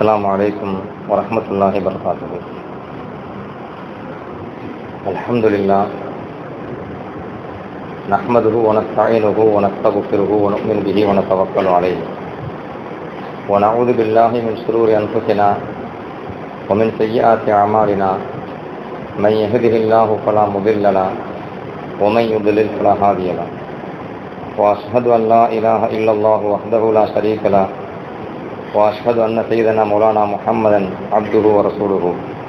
السلام عليكم ورحمة الله وبركاته الحمد لله نحمده ونستعينه ونستغفره ونؤمن به ونتوكل عليه ونعوذ بالله من شرور أنفسنا ومن سيئات أعمالنا من يهده الله فلا مضل له ومن يضلل فلا هادي له وأشهد أن لا إله إلا الله وحده لا شريك له وأشهد أن سيدنا مولانا محمدا عبده ورسوله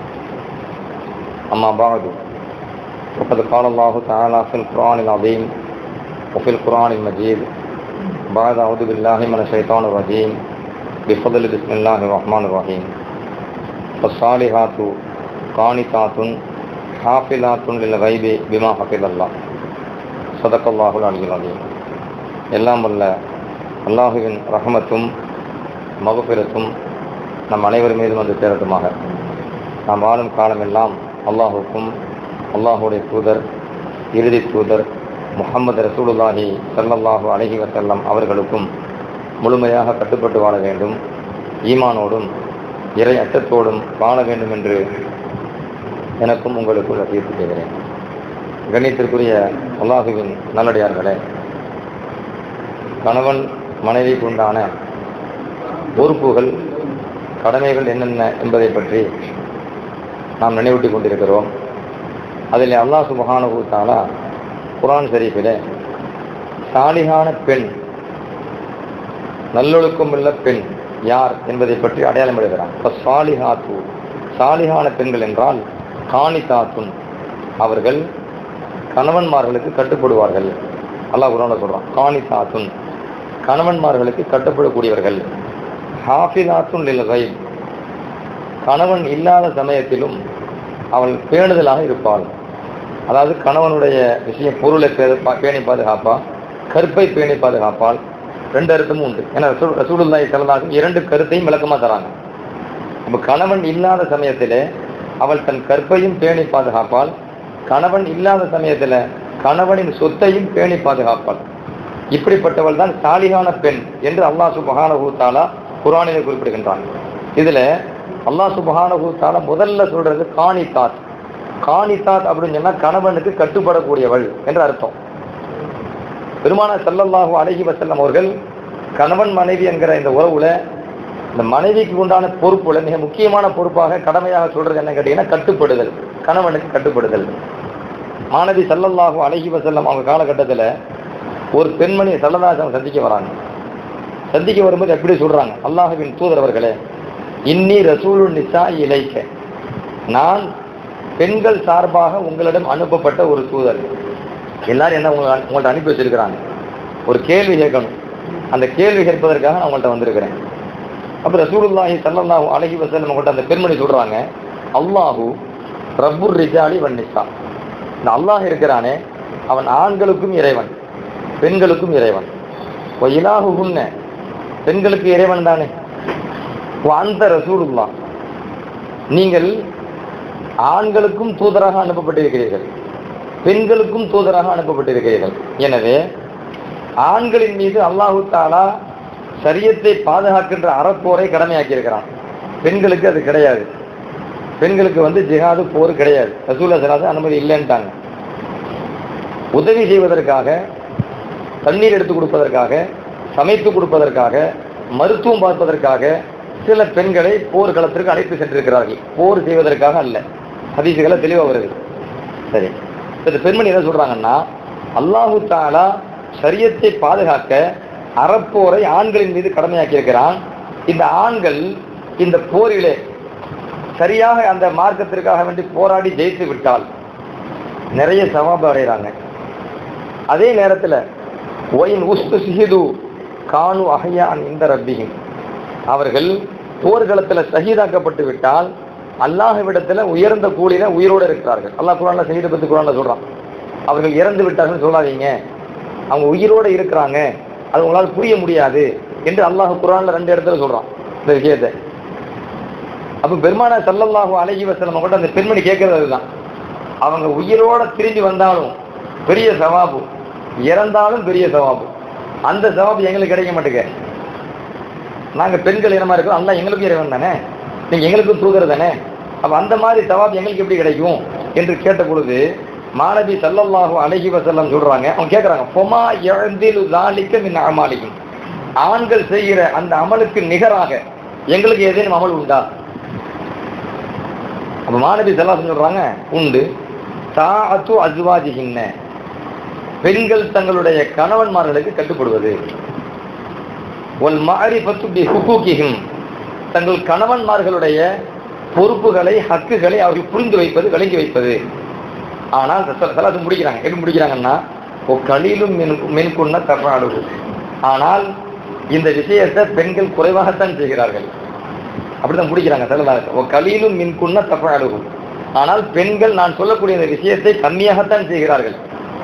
أما بعد وقد قال الله تعالى في القرآن العظيم وفي القرآن المجيد بعد أعوذ بالله من الشيطان الرجيم بفضل بسم الله الرحمن الرحيم فالصالحات قانتات حافلات للغيب بما حفظ الله صدق الله العلي العظيم எல்லாம் வல்ல அல்லாஹுவின் ரஹமத்தும் மகபிரத்தும் நம் அனைவர் மீதும் வந்து சேரட்டுமாக நாம் வாழும் காலமெல்லாம் அல்லாஹுக்கும் அல்லாஹுடைய தூதர் இறுதி தூதர் முகமது ரசூலுல்லாஹி சல்லல்லாஹு அலஹி வசல்லம் அவர்களுக்கும் முழுமையாக கட்டுப்பட்டு வாழ வேண்டும் ஈமானோடும் இறை அச்சத்தோடும் வாழ வேண்டும் என்று எனக்கும் உங்களுக்கும் வசியத்து செய்கிறேன் கண்ணியத்திற்குரிய அல்லாஹுவின் நல்லடியார்களே கணவன் மனைவிக்கு உண்டான பொறுப்புகள் கடமைகள் என்னென்ன என்பதை பற்றி நாம் நினைவூட்டிக் கொண்டிருக்கிறோம் அதில் அல்லாஹ் சுபஹானுத்தாலா குரான் ஷரீஃபில் சாலிகான பெண் நல்லொழுக்கமுள்ள பெண் யார் என்பதை பற்றி அடையாளம் எழுதுகிறான் இப்போ சாலிஹாத்து சாலிகான பெண்கள் என்றால் காணிதாத்துன் அவர்கள் கணவன்மார்களுக்கு கட்டுப்படுவார்கள் அல்லாஹ் குரான சொல்கிறான் காணிதாத்துன் கணவன்மார்களுக்கு கட்டுப்படக்கூடியவர்கள் ஹாஃபிதாத்துன் லில் கைப் கணவன் இல்லாத சமயத்திலும் அவள் பேணுதலாக இருப்பாள் அதாவது கணவனுடைய விஷயம் பொருளை பேணி பாதுகாப்பா கருப்பை பேணி பாதுகாப்பால் ரெண்டு அர்த்தமும் உண்டு ஏன்னா ரசூலுல்லாய் செல்லதாக இரண்டு கருத்தையும் விளக்கமாக தராங்க இப்போ கணவன் இல்லாத சமயத்தில் அவள் தன் கற்பையும் பேணி பாதுகாப்பாள் கணவன் இல்லாத சமயத்தில் கணவனின் சொத்தையும் பேணி பாதுகாப்பாள் இப்படிப்பட்டவள் தான் சாலிகான பெண் என்று அல்லாஹ் சுபஹானஹூத்தாலா குரானிலே குறிப்பிடுகின்றான் இதுல அல்லாஹ் சுபஹானஹூத்தாலா முதல்ல சொல்றது காணித்தாத் காணித்தாத் அப்படின்னு சொன்னா கணவனுக்கு கட்டுப்படக்கூடியவள் என்று அர்த்தம் பெருமான செல்லல்லாஹு அழகி வசல்லம் அவர்கள் கணவன் மனைவி என்கிற இந்த உறவுல இந்த மனைவிக்கு உண்டான பொறுப்புல மிக முக்கியமான பொறுப்பாக கடமையாக சொல்றது என்ன கேட்டீங்கன்னா கட்டுப்படுதல் கணவனுக்கு கட்டுப்படுதல் மாணவி சல்லல்லாஹு அழகி வசல்லம் அவங்க காலகட்டத்தில் ஒரு பெண்மணி சல்லதாசம் சந்திக்க வராங்க சந்திக்க வரும்போது எப்படி சொல்றாங்க அல்லாஹுவின் தூதர் அவர்களே இன்னி ரசூலு நிசா இலைக்க நான் பெண்கள் சார்பாக உங்களிடம் அனுப்பப்பட்ட ஒரு தூதர் எல்லாரும் என்ன உங்களை உங்கள்ட்ட அனுப்பி வச்சிருக்கிறாங்க ஒரு கேள்வி கேட்கணும் அந்த கேள்வி கேட்பதற்காக நான் உங்கள்கிட்ட வந்திருக்கிறேன் அப்போ ரசூலுல்லாஹி சல்லாஹூ அலஹி வசல்லம் உங்கள்கிட்ட அந்த பெண்மணி சொல்றாங்க அல்லாஹூ ரப்புர் ரிஜாலி வன்னிசா இந்த அல்லாஹ் இருக்கிறானே அவன் ஆண்களுக்கும் இறைவன் பெண்களுக்கும் இறைவன் இலாகுகுன்ன பெண்களுக்கு இறைவன் தானே அந்த ரசூலுல்லா நீங்கள் ஆண்களுக்கும் தூதராக அனுப்பப்பட்டிருக்கிறீர்கள் பெண்களுக்கும் தூதராக அனுப்பப்பட்டிருக்கிறீர்கள் எனவே ஆண்களின் மீது அல்லாஹு தாலா சரியத்தை பாதுகாக்கின்ற அறப்போரை கடமையாக்கியிருக்கிறான் பெண்களுக்கு அது கிடையாது பெண்களுக்கு வந்து ஜிஹாது போர் கிடையாது ரசூல்லா சலாது அனுமதி இல்லைன்ட்டாங்க உதவி செய்வதற்காக தண்ணீர் எடுத்து கொடுப்பதற்காக சமைத்து கொடுப்பதற்காக மருத்துவம் பார்ப்பதற்காக சில பெண்களை போர்க்களத்திற்கு அழைத்து சென்றிருக்கிறார்கள் போர் செய்வதற்காக அல்ல ஹதீசுகளை தெளிவாக வருது சரி இந்த பெண்மணி என்ன சொல்றாங்கன்னா அல்லாஹு தாலா சரியத்தை பாதுகாக்க அறப்போரை ஆண்களின் மீது கடமையாக்கி இருக்கிறான் இந்த ஆண்கள் இந்த போரிலே சரியாக அந்த மார்க்கத்திற்காக வேண்டி போராடி ஜெயித்து விட்டால் நிறைய சவாபம் அடைகிறாங்க அதே நேரத்தில் ஒயின் உஸ்து சிஹிது கானு அஹையான் இந்த ரப்பியும் அவர்கள் போர்க்களத்தில் சகிதாக்கப்பட்டு விட்டால் அல்லாஹ்விடத்தில் உயர்ந்த கூலியில உயிரோடு இருக்கிறார்கள் அல்லாஹ் குரான்ல சகித பத்தி குரான்ல சொல்றான் அவர்கள் இறந்து விட்டார்கள் சொல்லாதீங்க அவங்க உயிரோடு இருக்கிறாங்க அது உங்களால் புரிய முடியாது என்று அல்லாஹ் குரான்ல ரெண்டு இடத்துல சொல்றான் இந்த விஷயத்தை அப்ப பெருமான சல்லல்லாஹு அலஹி வசலம் கூட அந்த பெண்மணி கேட்கறது அதுதான் அவங்க உயிரோட திரும்பி வந்தாலும் பெரிய சவாபு இறந்தாலும் பெரிய சவாபு அந்த சவாபு எங்களுக்கு கிடைக்க மாட்டேங்க நாங்க பெண்கள் இனமா இருக்கிறோம் அல்லாஹ் எங்களுக்கும் இறைவன் தானே நீங்க எங்களுக்கும் தூதர் தானே அப்ப அந்த மாதிரி சவாப் எங்களுக்கு எப்படி கிடைக்கும் என்று கேட்ட பொழுது மாணவி சல்லல்லாஹு அலைஹி வஸல்லம் சொல்றாங்க அவங்க கேட்கறாங்க பொமா எழுந்தில் தாலிக்க மின் அமாலிக்கும் ஆண்கள் செய்கிற அந்த அமலுக்கு நிகராக எங்களுக்கு ஏதேனும் அமல் உண்டா அப்ப மாணவி செல்லாம் சொல்றாங்க உண்டு தாஅத்து அஜ்வாஜிஹின்ன பெண்கள் தங்களுடைய கணவன்மார்களுக்கு கட்டுப்படுவது ஒல் மாரிஃபத்து பி ஹுகூகிஹிம் தங்கள் கணவன்மார்களுடைய பொறுப்புகளை ஹக்குகளை அவர்கள் புரிந்து வைப்பது விளங்கி வைப்பது ஆனால் சலாத்து முடிக்கிறாங்க எப்படி முடிக்கிறாங்கன்னா ஓ கலிலும் மென்குன்ன தப்பாடுது ஆனால் இந்த விஷயத்தை பெண்கள் குறைவாகத்தான் செய்கிறார்கள் அப்படிதான் முடிக்கிறாங்க செல்லலாக ஓ கலிலும் மின்குன்ன தப்பாடுது ஆனால் பெண்கள் நான் சொல்லக்கூடிய இந்த விஷயத்தை கம்மியாகத்தான் செய்கிறார்கள்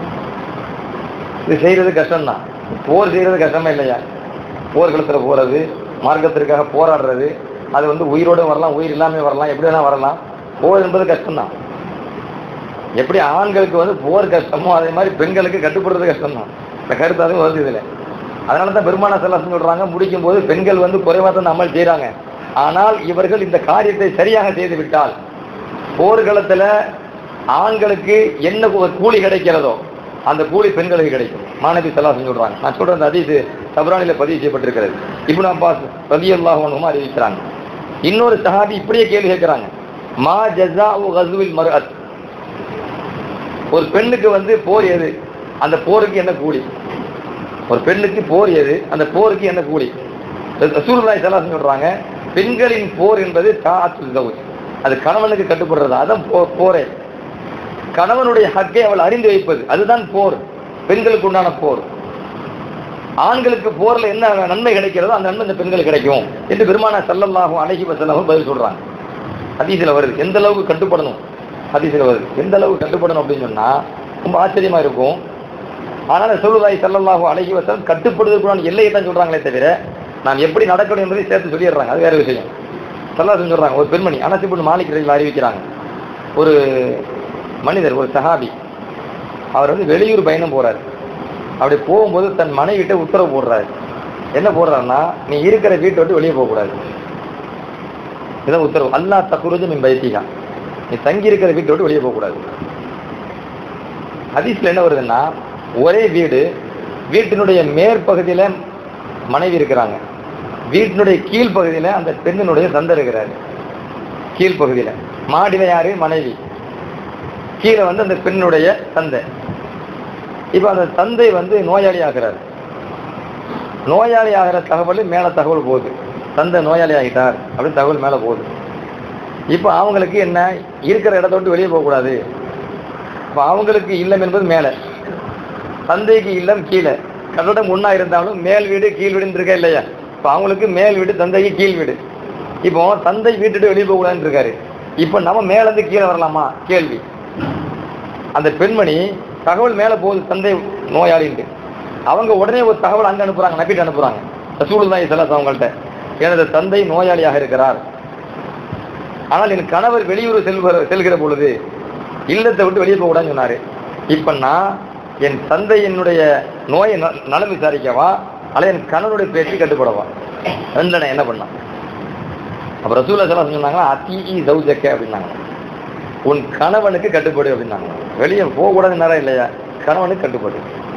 இது செய்யறது கஷ்டம்தான் போர் செய்யறது கஷ்டமா இல்லையா போர்க்களத்தில் போறது மார்க்கத்திற்காக போராடுறது அது வந்து உயிரோடு வரலாம் உயிர் இல்லாமல் வரலாம் எப்படி வேணா வரலாம் போர் என்பது கஷ்டம்தான் எப்படி ஆண்களுக்கு வந்து போர் கஷ்டமோ அதே மாதிரி பெண்களுக்கு கட்டுப்படுறது கஷ்டம்தான் இந்த கருத்து அதுவும் வருது இதில் அதனால தான் பெருமான செல்லாம் சொல்றாங்க முடிக்கும் போது பெண்கள் வந்து குறைவாக தான் அமல் செய்கிறாங்க ஆனால் இவர்கள் இந்த காரியத்தை சரியாக செய்து விட்டால் போர்க்களத்தில் ஆண்களுக்கு என்ன கூ- கூலி கிடைக்கிறதோ அந்த கூலி பெண்களுக்கு கிடைக்கும் மாணவி சலாசம் சொல்றாங்க நான் சொல்ற அந்த அதீது தபரானில பதிவு செய்யப்பட்டிருக்கிறது இப்னு அப்பாஸ் ரலியல்லாஹு அன்ஹுமா அறிவிக்கிறாங்க இன்னொரு சஹாபி இப்படியே கேள்வி கேட்கிறாங்க மா ஜஸாஉ கஸ்வில் மர்அத் ஒரு பெண்ணுக்கு வந்து போர் எது அந்த போருக்கு என்ன கூலி ஒரு பெண்ணுக்கு போர் எது அந்த போருக்கு என்ன கூலி ரசூலுல்லாஹி ஸல்லல்லாஹு அலைஹி சொல்றாங்க பெண்களின் போர் என்பது தாஅத்துல் ஜௌஜ் அது கணவனுக்கு கட்டுப்படுறது அதான் போ- போரே கணவனுடைய ஹக்கை அவள் அறிந்து வைப்பது அதுதான் போர் பெண்களுக்கு உண்டான போர் ஆண்களுக்கு போர்ல என்ன நன்மை கிடைக்கிறதோ அந்த நன்மை இந்த பெண்களுக்கு கிடைக்கும் என்று பெருமான சல்லல்லாஹு அலைஹி வஸல்லம் பதில் சொல்றாங்க ஹதீஸ்ல வருது எந்த அளவுக்கு கட்டுப்படணும் ஹதீஸ்ல வருது எந்த அளவுக்கு கட்டுப்படணும் அப்படின்னு சொன்னா ரொம்ப ஆச்சரியமா இருக்கும் ஆனால் சொல்லுதாய் சல்லல்லாஹு அலைஹி வஸல்லம் கட்டுப்படுவதற்குண்டான எல்லையை தான் சொல்றாங்களே தவிர நாம் எப்படி நடக்கணும் என்பதை சேர்த்து சொல்லிடுறாங்க அது வேற விஷயம் சல்லாஹ் சொல்றாங்க ஒரு பெண்மணி அனசிபுன் மாலிக் ரலியல்லாஹு அறிவிக்கிறாங்க ஒரு மனிதர் ஒரு சஹாபி அவர் வந்து வெளியூர் பயணம் போறாரு அப்படி போகும்போது தன் மனைவிட்ட உத்தரவு போடுறாரு என்ன போடுறாருன்னா நீ இருக்கிற வீட்டை விட்டு வெளியே போகக்கூடாது இதான் உத்தரவு அல்லாஹ் தக்குருஜு மின் பைத்திகா நீ தங்கி இருக்கிற வீட்டை விட்டு வெளியே போகக்கூடாது ஹதீஸ்ல என்ன வருதுன்னா ஒரே வீடு வீட்டினுடைய மேற்பகுதியில மனைவி இருக்கிறாங்க வீட்டினுடைய கீழ்ப்பகுதியில அந்த பெண்ணினுடைய தந்தை இருக்கிறாரு கீழ்ப்பகுதியில மாடியில யாரு மனைவி கீழே வந்து அந்த பெண்ணுடைய தந்தை இப்ப அந்த தந்தை வந்து நோயாளி ஆகிறார் நோயாளி ஆகிற தகவல் மேல தகவல் போகுது தந்தை நோயாளி ஆகிட்டார் அப்படின்னு தகவல் மேல போகுது இப்ப அவங்களுக்கு என்ன இருக்கிற இடத்த விட்டு வெளியே போகக்கூடாது இப்ப அவங்களுக்கு இல்லம் என்பது மேல தந்தைக்கு இல்லம் கீழே கட்டடம் ஒண்ணா இருந்தாலும் மேல் வீடு கீழ் வீடுன்னு இருக்கா இல்லையா இப்ப அவங்களுக்கு மேல் வீடு தந்தைக்கு கீழ் வீடு இப்போ தந்தை வீட்டுட்டு வெளியே போகக்கூடாதுன்னு இருக்காரு இப்ப நம்ம மேல இருந்து கீழே வரலாமா கேள்வி அந்த பெண்மணி தகவல் மேல போகுது தந்தை நோயாளின்ட்டு அவங்க உடனே ஒரு தகவல் அங்க அனுப்புறாங்க நப்பிட்டு அனுப்புறாங்க ரசூலுல்லாஹி ஸல்லல்லாஹு அவங்கள்ட்ட எனது தந்தை நோயாளியாக இருக்கிறார் ஆனால் என் கணவர் வெளியூர் செல்கிற செல்கிற பொழுது இல்லத்தை விட்டு வெளியே போகக்கூடாதுன்னு சொன்னாரு இப்ப நான் என் தந்தை என்னுடைய நோயை ந- நலம் விசாரிக்கவா அல்ல என் கணவனுடைய பேச்சு கட்டுப்படவா ரெண்டுல என்ன பண்ணான் அப்ப ரசூல்லா ஸல்லல்லாஹு சொன்னாங்க அத்தி சௌஜக்க அப்படின்னாங்க உன் கணவனுக்கு கட்டுப்படு அப்படின்னாங்க வெளியே போகக்கூடாது நேரம் இல்லையா கணவனுக்கு கட்டுப்படு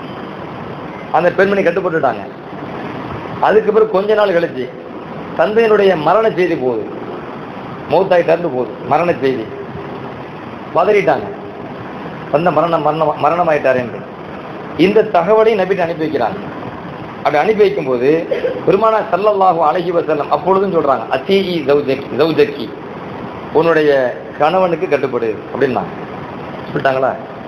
அந்த பெண்மணி கட்டுப்பட்டுட்டாங்க அதுக்கு பிறகு கொஞ்ச நாள் கழிச்சு தந்தையினுடைய மரண செய்தி போகுது மௌத்தாயிட்டார்னு போகுது மரண செய்தி பதறிட்டாங்க தந்தை மரணம் மரணம் மரணமாயிட்டார் என்று இந்த தகவலை நபிட்டு அனுப்பி வைக்கிறாங்க அப்படி அனுப்பி வைக்கும்போது பெருமானா சல்லல்லாஹு அலைஹி வஸல்லம் அப்பொழுதும் சொல்றாங்க அத்தீஇ ஜௌஜக் ஜௌஜக்கி உன்னுடைய கணவனுக்கு கட்டுப்படு அப்படின்னா சொல்லிட்டாங்களா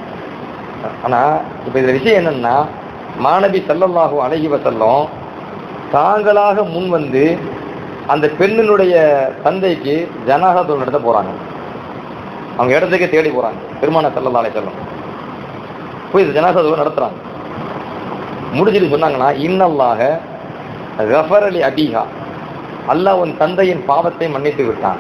ஆனா இப்ப இந்த விஷயம் என்னன்னா மாணவி சல்லல்லாஹு அலைஹி வஸல்லம் தாங்களாக முன் வந்து அந்த பெண்ணினுடைய தந்தைக்கு ஜனாகா தொழில் நடத்த போறாங்க அவங்க இடத்துக்கே தேடி போறாங்க பெருமான சல்லல்லா அலைஹி வஸல்லம் போய் இந்த ஜனாசா தொழில் நடத்துறாங்க முடிச்சிட்டு சொன்னாங்கன்னா இன்னல்லாக கஃபரலி அபிஹா அல்லாஹ் உன் தந்தையின் பாவத்தை மன்னித்து விட்டான்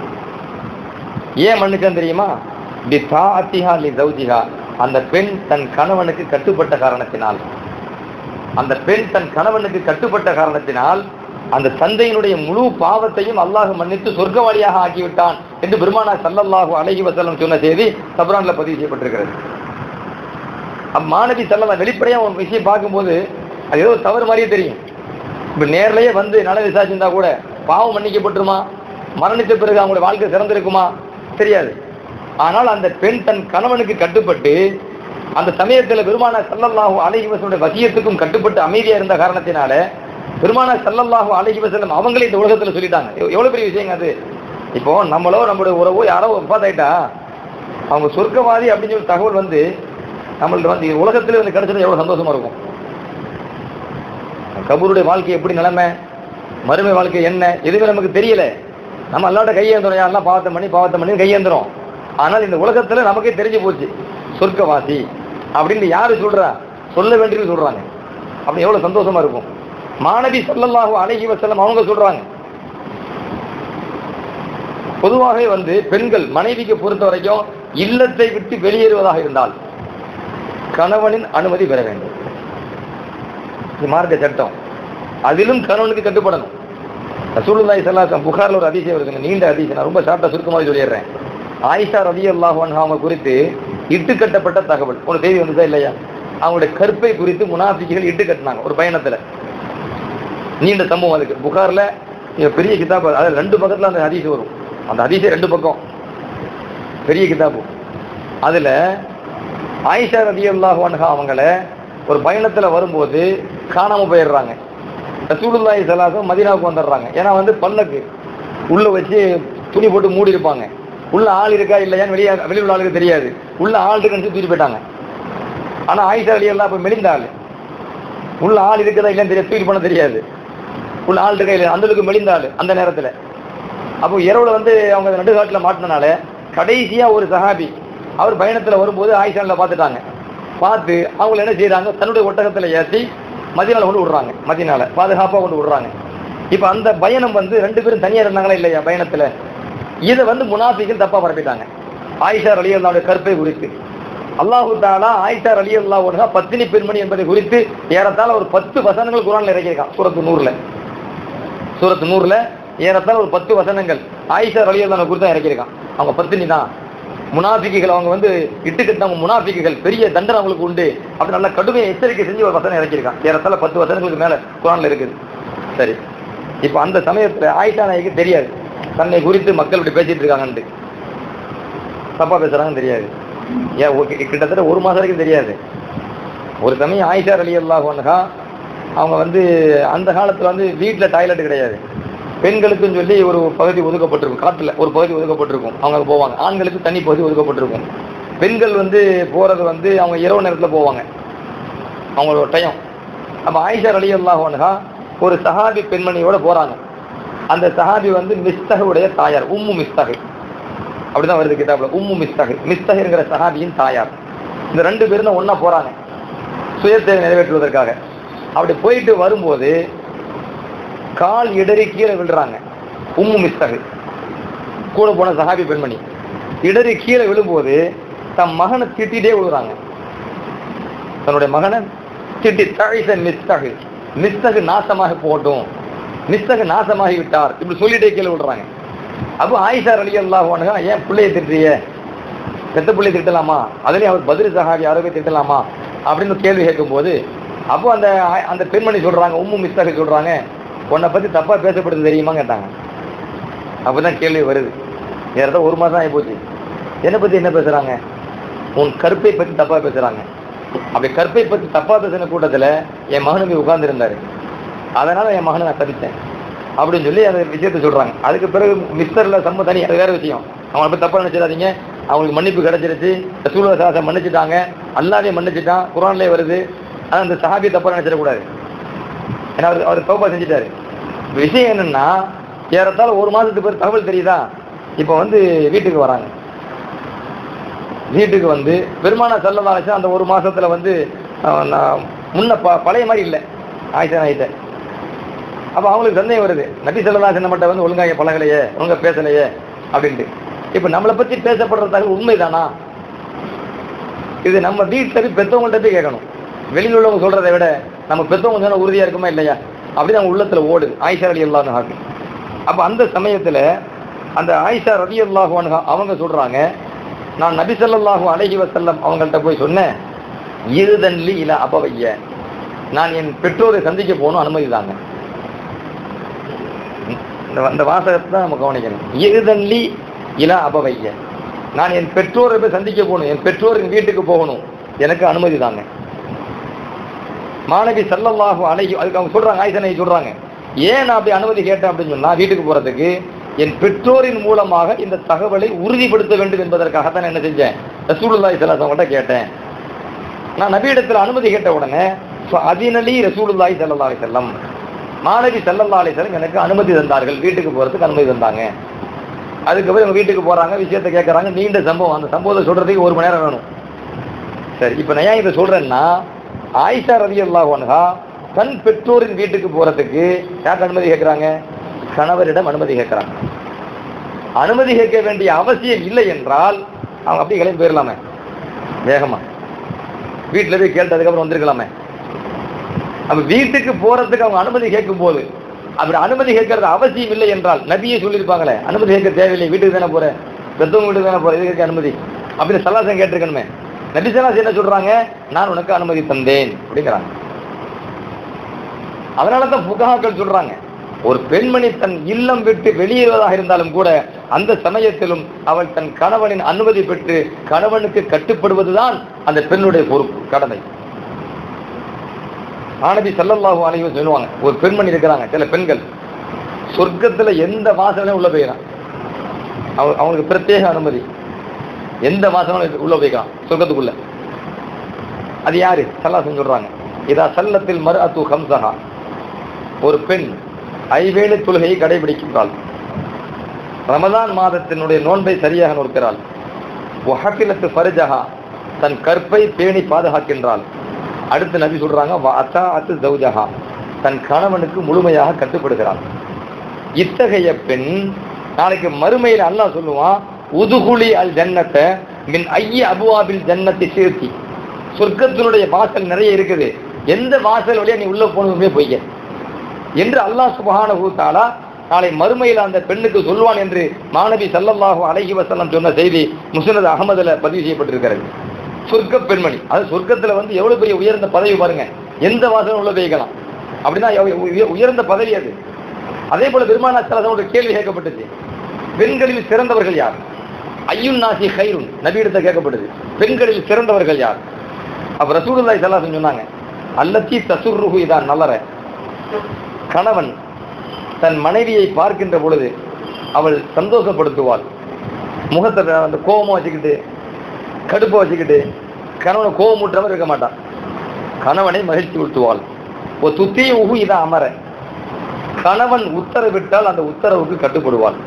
ஏன் மன்னிச்சான் தெரியுமா பி தாஅத்திஹா லி ஜௌஜிஹா அந்த பெண் தன் கணவனுக்கு கட்டுப்பட்ட காரணத்தினால் அந்த பெண் தன் கணவனுக்கு கட்டுப்பட்ட காரணத்தினால் அந்த தந்தையினுடைய முழு பாவத்தையும் அல்லாஹ் மன்னித்து சொர்க்கவாளியாக ஆக்கிவிட்டான் என்று பெருமானா சல்லல்லாஹு அலைஹி வஸல்லம் சொன்ன செய்தி சப்ரான்ல பதிவு செய்யப்பட்டிருக்கிறது அப்ப மாணவி செல்லலாம் வெளிப்படையா ஒரு விஷயம் பார்க்கும்போது அது ஏதோ தவறு மாதிரியே தெரியும் இப்ப நேர்லயே வந்து நல விசாரிச்சிருந்தா கூட பாவம் மன்னிக்கப்பட்டுருமா மரணித்த பிறகு அவங்களுடைய வாழ்க்கை சிறந்திருக்குமா தெரியாது ஆனால் அந்த பெண் தன் கணவனுக்கு கட்டுப்பட்டு அந்த சமயத்துல பெருமான சல்லல்லாஹு அலைஹி வஸல்லுடைய வசியத்துக்கும் கட்டுப்பட்டு அமைதியா இருந்த காரணத்தினால பெருமான சல்லல்லாஹு அலைஹி வஸல்லம் அவங்களே இந்த உலகத்துல சொல்லிட்டாங்க எவ்- எவ்வளவு பெரிய விஷயங்க அது இப்போ நம்மளோ நம்மளுடைய உறவோ யாரோ ஒப்பாத்தாயிட்டா அவங்க சொர்க்கவாதி அப்படின்னு சொல்லி தகவல் வந்து நம்மள்ட்ட வந்து உலகத்துல வந்து கிடைச்சது எவ்வளவு சந்தோஷமா இருக்கும் கபூருடைய வாழ்க்கை எப்படி நிலைமை மறுமை வாழ்க்கை என்ன எதுவுமே நமக்கு தெரியல நம்ம அல்லாட்ட கையேந்துறோம் யாரெல்லாம் பாவத்தை பண்ணி பாவத்தை பண்ணி கையேந்துறோம் ஆனால் இந்த உலகத்துல நமக்கே தெரிஞ்சு போச்சு சொர்க்கவாசி அப்படின்னு யாரு சொல்றா சொல்ல வேண்டியது சொல்றாங்க அப்படி எவ்வளவு சந்தோஷமா இருக்கும் மாணவி ஸல்லல்லாஹு அலைஹி வஸல்லம் அவங்க சொல்றாங்க பொதுவாகவே வந்து பெண்கள் மனைவிக்கு பொறுத்த வரைக்கும் இல்லத்தை விட்டு வெளியேறுவதாக இருந்தால் கணவனின் அனுமதி பெற வேண்டும் இது மார்க்க சட்டம் அதிலும் கணவனுக்கு கட்டுப்படணும் ரசூலுல்லாஹி ஸல்லல்லாஹு புகார்ல ஒரு அதிசயம் இருக்குங்க நீண்ட அதிசயம் நான் ரொம்ப ஷார்ட்டா சுருக்கமாக சொல்லிடுறேன் ஆயிஷா ரலியல்லாஹு அன்ஹா அவங்க குறித்து இட்டு கட்டப்பட்ட தகவல் ஒரு செய்தி வந்ததா இல்லையா அவங்களுடைய கற்பை குறித்து முனாஃபிக்குகள் இட்டு கட்டினாங்க ஒரு பயணத்துல நீண்ட சம்பவம் அதுக்கு புகார்ல இங்க பெரிய கிதாப் அதாவது ரெண்டு பக்கத்துல அந்த ஹதீஸ் வரும் அந்த ஹதீஸே ரெண்டு பக்கம் பெரிய கிதாபு அதுல ஆயிஷா ரலியல்லாஹு அன்ஹா அவங்கள ஒரு பயணத்துல வரும்போது காணாம போயிடுறாங்க ரசூலுல்லாஹி ஸல்லல்லாஹு மதீனாவுக்கு வந்துடுறாங்க ஏன்னா வந்து பல்லக்கு உள்ள வச்சு துணி போட்டு மூடி இருப்பாங்க உள்ள ஆள் இருக்கா இல்லையான்னு வெளியே வெளியுள்ள ஆளுக்கு தெரியாது உள்ள ஆள் இருக்குன்னு சொல்லி தூக்கி போயிட்டாங்க ஆனா ஆயிஷா ரலியல்லாஹு அப்ப மெலிந்த ஆள் உள்ள ஆள் இருக்குதா இல்லைன்னு தெரியாது தூக்கி பண்ண தெரியாது உள்ள ஆள் இருக்கா இல்லை அந்த அளவுக்கு மெலிந்த ஆள் அந்த நேரத்துல அப்போ இரவுல வந்து அவங்க நடுகாட்டுல மாட்டினால கடைசியா ஒரு சஹாபி அவர் பயணத்துல வரும்போது ஆயிஷான்ல பார்த்துட்டாங்க பார்த்து அவங்க என்ன செய்றாங்க தன்னுடைய ஒட்டகத்துல ஏற்றி மதினால கொண்டு விடுறாங்க மதினால பாதுகாப்பா கொண்டு விடுறாங்க இப்ப அந்த பயணம் வந்து ரெண்டு பேரும் தனியா இருந்தாங்களா இல்லையா பயணத்துல இதை வந்து முனாஃபிகள் தப்பா பரப்பிட்டாங்க ஆயிஷா அலி அல்லாவுடைய கற்பை குறித்து அல்லாஹு தாலா ஆயிஷா அலி அல்லா பத்தினி பெண்மணி என்பதை குறித்து ஏறத்தாழ ஒரு பத்து வசனங்கள் குரான்ல இறக்கியிருக்கான் சூரத்து நூறுல சூரத்து நூறுல ஏறத்தாழ ஒரு பத்து வசனங்கள் ஆயிஷா அலி அல்லா குறித்து தான் இறக்கியிருக்கான் அவங்க பத்தினி தான் முனாஃபிக்குகள் அவங்க வந்து இட்டு கட்டினவங்க முனாஃபிக்குகள் பெரிய தண்டனை அவங்களுக்கு உண்டு அப்படி நல்ல கடுமையை எச்சரிக்கை செஞ்சு ஒரு வசனம் இறக்கியிருக்கான் ஏறத்தாழ பத்து வசனங்களுக்கு மேல குரான்ல இருக்குது சரி இப்போ அந்த சமயத்துல ஆயிஷா நாய்க்கு தெரியாது தன்னை குறித்து மக்கள் இப்படி பேசிட்டு இருக்காங்கன்ட்டு தப்பா பேசுறாங்கன்னு தெரியாது ஏன் ஓ- கி- கிட்டத்தட்ட ஒரு மாசம் வரைக்கும் தெரியாது ஒரு சமயம் ஆயிஷா அலி அல்லாஹா அவங்க வந்து அந்த காலத்துல வந்து வீட்டுல டாய்லெட் கிடையாது பெண்களுக்குன்னு சொல்லி ஒரு பகுதி ஒதுக்கப்பட்டிருக்கும் காட்டுல ஒரு பகுதி ஒதுக்கப்பட்டிருக்கும் அவங்க அங்க போவாங்க ஆண்களுக்கு தனி பகுதி ஒதுக்கப்பட்டிருக்கும் பெண்கள் வந்து போறது வந்து அவங்க இரவு நேரத்துல போவாங்க அவங்களோட டைம் அப்ப ஆயிஷா அலி அல்லாஹா ஒரு சஹாபி பெண்மணியோட போறாங்க அந்த சஹாபி வந்து மிஸ்தகுடைய தாயார் உம்மு மிஸ்தகு அப்படிதான் வருது கிதாப்ல உம்மு மிஸ்தகு மிஸ்தகுங்கிற சஹாபியின் தாயார் இந்த ரெண்டு பேரும் தான் ஒண்ணா போறாங்க சுயத்தை நிறைவேற்றுவதற்காக அப்படி போயிட்டு வரும்போது கால் இடறி கீழே விழுறாங்க உம்மு மிஸ்தகு கூட போன சஹாபி பெண்மணி இடறி கீழே விழும்போது தன் மகனை திட்டிட்டே விழுறாங்க தன்னுடைய மகனை திட்டி தழிச மிஸ்தகு மிஸ்தகு நாசமாக போகட்டும் மிஸ்தகு நாசமாகி விட்டார் இப்படி சொல்லிட்டே கீழே விடுறாங்க அப்போ ஆயிஷா அலி அல்லாஹ் ஏன் பிள்ளைய திட்டுறிய பெத்த பிள்ளை திட்டலாமா அதுலயும் அவர் பதில் சஹாபி யாரவே திட்டலாமா அப்படின்னு கேள்வி கேட்கும்போது அப்போ அந்த ஆ- அந்த பெண்மணி சொல்றாங்க உம்மு மிஸ்தகு சொல்றாங்க உன்னை பத்தி தப்பா பேசப்படுது தெரியுமா கேட்டாங்க அப்பதான் கேள்வி வருது ஏறத ஒரு மாசம் ஆகி போச்சு என்னை பத்தி என்ன பேசுறாங்க உன் கருப்பை பத்தி தப்பா பேசுறாங்க அப்படி கற்பை பத்தி தப்பா பேசின கூட்டத்துல என் மகனும் போய் உட்கார்ந்து இருந்தாரு அதனால என் மகனை நான் தப்பிச்சேன் அப்படின்னு சொல்லி அந்த விஷயத்தை சொல்றாங்க அதுக்கு பிறகு மிஸ்டர்ல சம்ம தனி அது வேற விஷயம் அவங்களை பத்தி தப்பா நினைச்சிடாதீங்க அவங்களுக்கு மன்னிப்பு கிடைச்சிருச்சு ரசூலுல்லாஹி ஸல்லல்லாஹு அலைஹி மன்னிச்சிட்டாங்க அல்லாஹ்வே மன்னிச்சிட்டான் குர்ஆன்லயே வருது ஆனா அந்த சஹாபி தப்பா நினைச்சிடக்கூடாது ஏன்னா அவர் அவர் தௌபா செஞ்சுட்டாரு விஷயம் என்னன்னா ஏறத்தாழ ஒரு மாசத்துக்கு பிறகு தகவல் தெரியுதா இப்போ வந்து வீட்டுக்கு வராங்க வீட்டுக்கு வந்து பெருமானா செல்லதாச்சு அந்த ஒரு மாசத்துல வந்து அஹ், நான் முன்ன ப- பழைய மாதிரி இல்லை ஆயிஷா ஆயிட்ட அப்ப அவங்களுக்கு சந்தேகம் வருது நபி செல்லதாசன் நம்மகிட்ட வந்து ஒழுங்கா இங்க பழகலையே ஒழுங்கா பேசலையே அப்படின்ட்டு இப்ப நம்மளை பத்தி பேசப்படுற தகவல் உண்மைதானா இது நம்ம வீட்டுல போய் பெத்தவங்கள்ட்ட போய் கேட்கணும் வெளியில் உள்ளவங்க சொல்றதை விட நம்ம பெத்தவங்க சொன்னா உறுதியா இருக்குமா இல்லையா அப்படி அவங்க உள்ளத்துல ஓடுது ஆயிஷா அலி அல்லாஹ் அப்ப அந்த சமயத்துல அந்த ஆயிஷா ரவி அல்லாஹு அவங்க சொல்றாங்க நான் நபி ஸல்லல்லாஹு அலைஹி வஸல்லம் அவங்கள்ட்ட போய் சொன்னேன் இருதன்லி இல அபவைய நான் என் பெற்றோரை சந்திக்க போகணும் அனுமதி தாங்க இந்த இந்த வாசகத்தை தான் நம்ம கவனிக்கணும் இருதன்லி இல அபவைய நான் என் பெற்றோரை போய் சந்திக்க போகணும் என் பெற்றோரின் வீட்டுக்கு போகணும் எனக்கு அனுமதி தாங்க மாணவி சல்லல்லாஹு அலைஹி அதுக்கு அவங்க சொல்றாங்க ஆயிசனை சொல்றாங்க ஏன் நான் அப்படி அனுமதி கேட்டேன் அப்படின்னு சொன்னா வீட்டுக்கு போறதுக்கு என் பெற்றோரின் மூலமாக இந்த தகவலை உறுதிப்படுத்த வேண்டும் என்பதற்காகத்தான் நான் என்ன செஞ்சேன் ரசூலுல்லாஹி ஸல்லல்லாஹு அவங்கள்ட்ட கேட்டேன் நான் நபியிடத்தில் அனுமதி கேட்ட உடனே அதினலி ரசூலுல்லாஹி ஸல்லல்லாஹு அலைஹி வஸல்லம் மாணவி ஸல்லல்லாஹு அலைஹி வஸல்லம் எனக்கு அனுமதி தந்தார்கள் வீட்டுக்கு போறதுக்கு அனுமதி தந்தாங்க அதுக்கப்புறம் இவங்க வீட்டுக்கு போறாங்க விஷயத்தை கேட்கறாங்க நீண்ட சம்பவம் அந்த சம்பவத்தை சொல்றதுக்கு ஒரு மணி நேரம் வேணும் சரி இப்போ நான் ஏன் இதை சொல்றேன்னா ஆயிஷா ரவி அல்லாஹா தன் பெற்றோரின் வீட்டுக்கு போறதுக்கு யாருக்கு அனுமதி கேட்கறாங்க கணவரிடம் அனுமதி கேட்கறாங்க அனுமதி கேட்க வேண்டிய அவசியம் இல்லை என்றால் அவங்க அப்படியே கிளம்பி போயிடலாமே வேகமா வீட்டில் போய் கேட்டு அதுக்கப்புறம் வந்திருக்கலாமே அப்ப வீட்டுக்கு போறதுக்கு அவங்க அனுமதி கேட்கும் போது அப்படி அனுமதி கேட்கறது அவசியம் இல்லை என்றால் நபியே சொல்லியிருப்பாங்களே அனுமதி கேட்க தேவையில்லை வீட்டுக்கு தானே போறேன் பெத்தவங்க வீட்டுக்கு தானே போறேன் இதுக்கு அனுமதி அப்படின்னு சல்லாசம் கேட்டிருக்கணுமே நபி சலாஸ் என்ன சொல்றாங்க நான் உனக்கு அனுமதி தந்தேன் அப்படிங்கிறாங்க அதனால தான் புகாக்கள் சொல்றாங்க ஒரு பெண்மணி தன் இல்லம் விட்டு வெளியேறுவதாக இருந்தாலும் கூட அந்த சமயத்திலும் அவள் தன் கணவனின் அனுமதி பெற்று கணவனுக்கு கட்டுப்படுவதுதான் அந்த பெண்ணுடைய பொறுப்பு கடமை ஆனபி சல்லல்லாஹு அலைஹி சொல்லுவாங்க ஒரு பெண்மணி இருக்கிறாங்க சில பெண்கள் சொர்க்கத்துல எந்த வாசனையும் உள்ள போயிடறான் அவங்க அவங்களுக்கு பிரத்யேக அனுமதி எந்த வாசனும் உள்ள போய்க்கலாம் சொர்க்கத்துக்குள்ள அது யாரு சல்லாசன் சொல்றாங்க இதா சல்லத்தில் மறு அத்து ஹம்சஹா ஒரு பெண் ஐவேளை தொழுகையை கடைபிடிக்கின்றாள் ரமதான் மாதத்தினுடைய நோன்பை சரியாக நோக்கிறாள் ஒஹக்கிலத்து ஃபரிஜஹா தன் கற்பை பேணி பாதுகாக்கின்றாள் அடுத்து நபி சொல்றாங்க அத்தா அத்து ஜவுஜஹா தன் கணவனுக்கு முழுமையாக கட்டுப்படுகிறாள் இத்தகைய பெண் நாளைக்கு மறுமையில் அல்லாஹ் சொல்லுவான் உதுகுலி அல் ஜன்னத்தை மின் ஐய அபுவாபில் ஜன்னத்தை சேர்த்தி சொர்க்கத்தினுடைய வாசல் நிறைய இருக்குது எந்த வாசல் வழியா நீ உள்ள போகணுமே பொய்ய என்று அல்லாஹ் சுபஹானஹு தஆலா நாளை மறுமையில் அந்த பெண்ணுக்கு சொல்வான் என்று மாணவி சல்லல்லாஹு அலைஹி வஸல்லம் சொன்ன செய்தி முஸ்னத் அகமதுல பதிவு செய்யப்பட்டிருக்கிறது சொர்க்க பெண்மணி அது சொர்க்கத்துல வந்து எவ்வளவு பெரிய உயர்ந்த பதவி பாருங்க எந்த வாசலும் உள்ள போய்க்கலாம் அப்படின்னா எவ்வ- உய- உயர்ந்த பதவி அது அதே போல பெருமானா சலசம் ஒரு கேள்வி கேட்கப்பட்டது பெண்களில் சிறந்தவர்கள் யார் ஐயுன் நாசி ஹைருன் நபியிடத்தை கேட்கப்பட்டது பெண்களில் சிறந்தவர்கள் யார் அப்ப ரசூலுல்லாஹி ஸல்லல்லாஹு சொன்னாங்க அல்லத்தி தசுர்ருஹு இதான் நல்லற கணவன் தன் மனைவியை பார்க்கின்ற பொழுது அவள் சந்தோஷப்படுத்துவாள் முகத்தை அந்த கோபமா வச்சுக்கிட்டு கடுப்பை வச்சுக்கிட்டு கணவனை கோபமூற்றவர் இருக்க மாட்டான் கணவனை மகிழ்ச்சி ஊட்டுவாள் ஒரு துத்தி உகு இதான் அமர கணவன் உத்தரவிட்டால் அந்த உத்தரவுக்கு கட்டுப்படுவாள்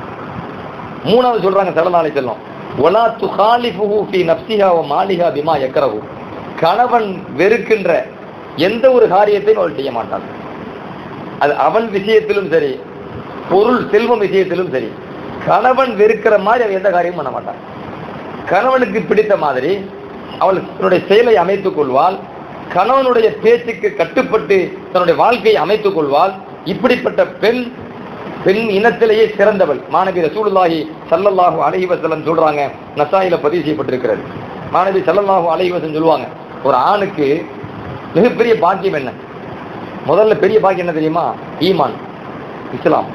மூணாவது சொல்றாங்க சலநாளை செல்லும் ஒலா துகாலிஃபுஹு ஃபி நப்சிஹா வ மாலிஹா பிமா யக்ரஹு கணவன் வெறுக்கின்ற எந்த ஒரு காரியத்தையும் அவள் செய்ய மாட்டாள் அது அவன் விஷயத்திலும் சரி பொருள் செல்வம் விஷயத்திலும் சரி கணவன் வெறுக்கிற மாதிரி அவள் எந்த காரியமும் பண்ண மாட்டான் கணவனுக்கு பிடித்த மாதிரி அவள் தன்னுடைய செயலை அமைத்துக் கொள்வாள் கணவனுடைய பேச்சுக்கு கட்டுப்பட்டு தன்னுடைய வாழ்க்கையை அமைத்துக் கொள்வாள் இப்படிப்பட்ட பெண் பெண் இனத்திலேயே சிறந்தவள் மாணவி ரசூலுல்லாஹி ஸல்லல்லாஹு அலைஹி வஸல்லம் சொல்றாங்க நசாயில பதிவு செய்யப்பட்டிருக்கிறது மாணவி ஸல்லல்லாஹு அலைஹி வஸல்லம் சொல்லுவாங்க ஒரு ஆணுக்கு மிகப்பெரிய பாக்கியம் என்ன முதல்ல பெரிய பாக்கியம் என்ன தெரியுமா ஈமான் இஸ்லாம்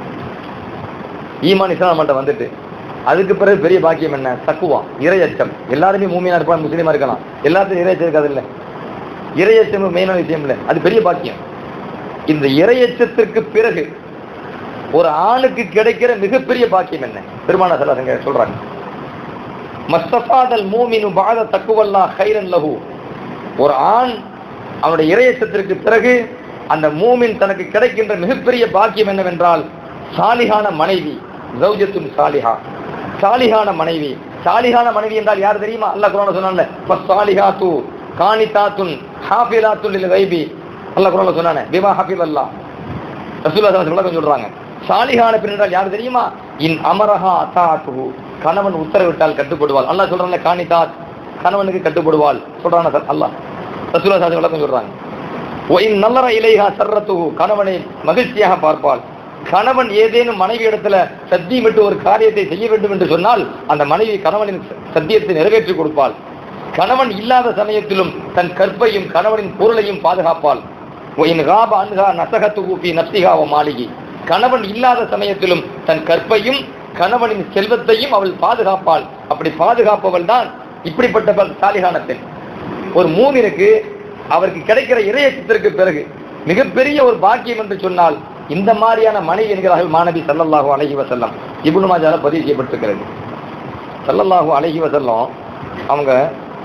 ஈமான் இஸ்லாம் மட்டும் வந்துட்டு அதுக்கு பிறகு பெரிய பாக்கியம் என்ன தக்குவா இரையச்சம் எல்லாருமே மூமியா இருப்பாங்க முஸ்லீமா இருக்கலாம் எல்லாத்தையும் இரையச்சம் இருக்காது இல்ல இரையச்சம் மெயினான விஷயம் இல்ல அது பெரிய பாக்கியம் இந்த இரையச்சத்திற்கு பிறகு ஒரு ஆணுக்கு கிடைக்கிற மிகப்பெரிய பாக்கியம் என்ன பெருமான சலாசங்க சொல்றாங்க மஸ்தபாதல் மூமினு பாத தக்குவல்லா ஹைரன் லஹு ஒரு ஆண் அவனுடைய இரையச்சத்திற்கு பிறகு அந்த மூமின் தனக்கு கிடைக்கின்ற மிகப்பெரிய பாக்கியம் என்னவென்றால் சாலிகான மனைவி ஜௌஜத்துன் சாலிஹா சாலிகான மனைவி சாலிகான மனைவி என்றால் யார் தெரியுமா அல்லாஹ் குரான்ல சொன்னான்ல ஃபஸ்ஸாலிஹாத்து கானிதாத்துன் ஹாஃபிலாத்துன் லில் கைபி அல்லாஹ் குரான்ல சொன்னானே பிமா ஹாஃபில் அல்லாஹ் ரசூலுல்லாஹி ஸல்லல்லாஹு அலைஹி சொல்றாங்க சாலிகான பெண் என்றால் யார் தெரியுமா இன் அமரஹா அத்தாத்துஹு கணவன் உத்தரவிட்டால் கட்டுப்படுவாள் அல்லாஹ் சொல்றான்ல கானிதாத் கணவனுக்கு கட்டுப்படுவாள் சொல்றான அல்லாஹ் ரசூலுல்லாஹி ஸல்லல்லாஹு அலைஹி சொல்றாங்க ஒயின் நல்லற இலைஹா சர்ரத்து கணவனை மகிழ்ச்சியாக பார்ப்பாள் கணவன் ஏதேனும் மனைவி இடத்துல சத்தியமிட்டு ஒரு காரியத்தை செய்ய வேண்டும் என்று சொன்னால் அந்த மனைவி கணவனின் சத்தியத்தை நிறைவேற்றி கொடுப்பாள் கணவன் இல்லாத சமயத்திலும் தன் கற்பையும் கணவனின் பொருளையும் பாதுகாப்பாள் ஒயின் ராப அன்ஹா நசகத்து கூப்பி நப்சிகாவ மாளிகை கணவன் இல்லாத சமயத்திலும் தன் கற்பையும் கணவனின் செல்வத்தையும் அவள் பாதுகாப்பாள் அப்படி பாதுகாப்பவள் தான் இப்படிப்பட்டவள் சாலிகான பெண் ஒரு மூமினுக்கு அவருக்கு கிடைக்கிற இறையச்சத்திற்கு பிறகு மிகப்பெரிய ஒரு பாக்கியம் என்று சொன்னால் இந்த மாதிரியான மனைவி என்கிறார்கள் மாணவி சல்லல்லாஹு அலைஹி வசல்லம் இப்னு மாஜால பதிவு செய்யப்பட்டிருக்கிறது சல்லல்லாஹு அலைஹி வசல்லம் அவங்க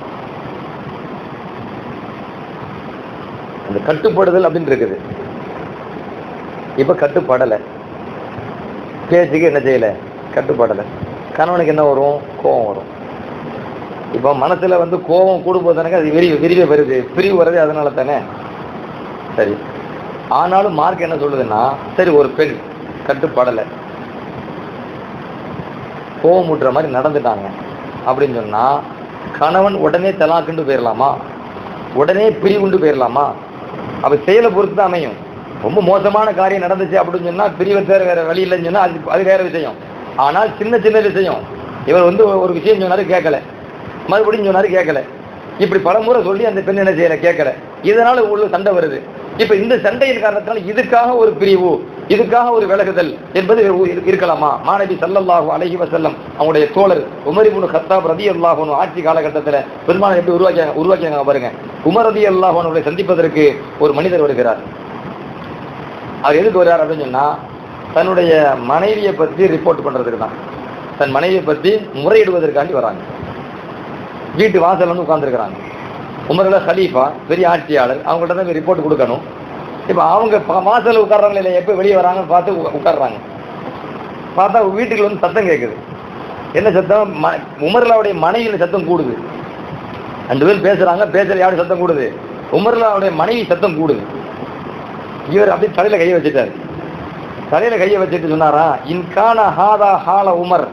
அந்த கட்டுப்படுதல் அப்படின்னு இருக்குது இப்ப கட்டுப்படலை பேச்சுக்கு என்ன செய்யல கட்டுப்படலை கணவனுக்கு என்ன வரும் கோபம் வரும் இப்போ மனசுல வந்து கோபம் கூடும்போது தானே அது விரிவு விரிவே வருது பிரிவு வருது அதனால தானே சரி ஆனாலும் மார்க் என்ன சொல்லுதுன்னா சரி ஒரு பெண் கட்டுப்படலை கோபம் ஊட்டுற மாதிரி நடந்துட்டாங்க அப்படின்னு சொன்னா கணவன் உடனே தலாக்குண்டு போயிடலாமா உடனே பிரிவுண்டு போயிடலாமா அப்ப செயலை பொறுத்து தான் அமையும் ரொம்ப மோசமான காரியம் நடந்துச்சு அப்படின்னு சொன்னா பிரிவை வேற வேற வழி இல்லைன்னு சொன்னா அது அது வேற விஷயம் ஆனால் சின்ன சின்ன விஷயம் இவர் வந்து ஒரு விஷயம் சொன்னாரு கேட்கல மறுபடியும் சொன்னாரு கேட்கல இப்படி பலமுறை சொல்லி அந்த பெண் என்ன செய்யல கேட்கல இதனால உள்ள சண்டை வருது இப்ப இந்த சண்டையின் காரணத்தினால இதுக்காக ஒரு பிரிவு இதுக்காக ஒரு விலகுதல் என்பது இரு- இருக்கலாமா மாணவி சல்லல்லாஹு அலைஹி வஸல்லம் அவங்களுடைய தோழர் உமர் இப்னு கத்தாப் ரலியல்லாஹு அன்ஹு ஆட்சி காலகட்டத்தில் பெருமாள் எப்படி உருவாக்கி உருவாக்கியாங்க பாருங்க உமர் ரலியல்லாஹு அன்ஹுவை சந்திப்பதற்கு ஒரு மனிதர் வருகிறார் அவர் எதுக்கு வர்றார் அப்படின்னு சொன்னா தன்னுடைய மனைவியை பத்தி ரிப்போர்ட் பண்றதுக்கு தான் தன் மனைவியை பத்தி முறையிடுவதற்காண்டி வராங்க வீட்டு வாசல்ல வந்து உட்கார்ந்துருக்கிறாங்க உமரில் ஹலீஃபா பெரிய ஆட்சியாளர் அவங்கள்ட்ட தான் ரிப்போர்ட் கொடுக்கணும் இப்போ அவங்க ப- வாசல்ல உட்கார்றாங்களே இல்லை எப்போ வெளியே வராங்கன்னு பார்த்து உட்கா- உட்கார்றாங்க பார்த்தா வீட்டுக்குள்ள வந்து சத்தம் கேட்குது என்ன சத்தம் ம உமர்லாவுடைய மனைவியில் சத்தம் கூடுது ரெண்டு பேரும் பேசுறாங்க பேசுற யாரு சத்தம் கூடுது உமர்லாவுடைய மனைவி சத்தம் கூடுது இவர் அப்படியே தலையில கையை வச்சுட்டாரு தலையில கையை வச்சுட்டு சொன்னாரா இன்கான ஹாதா ஹால உமர்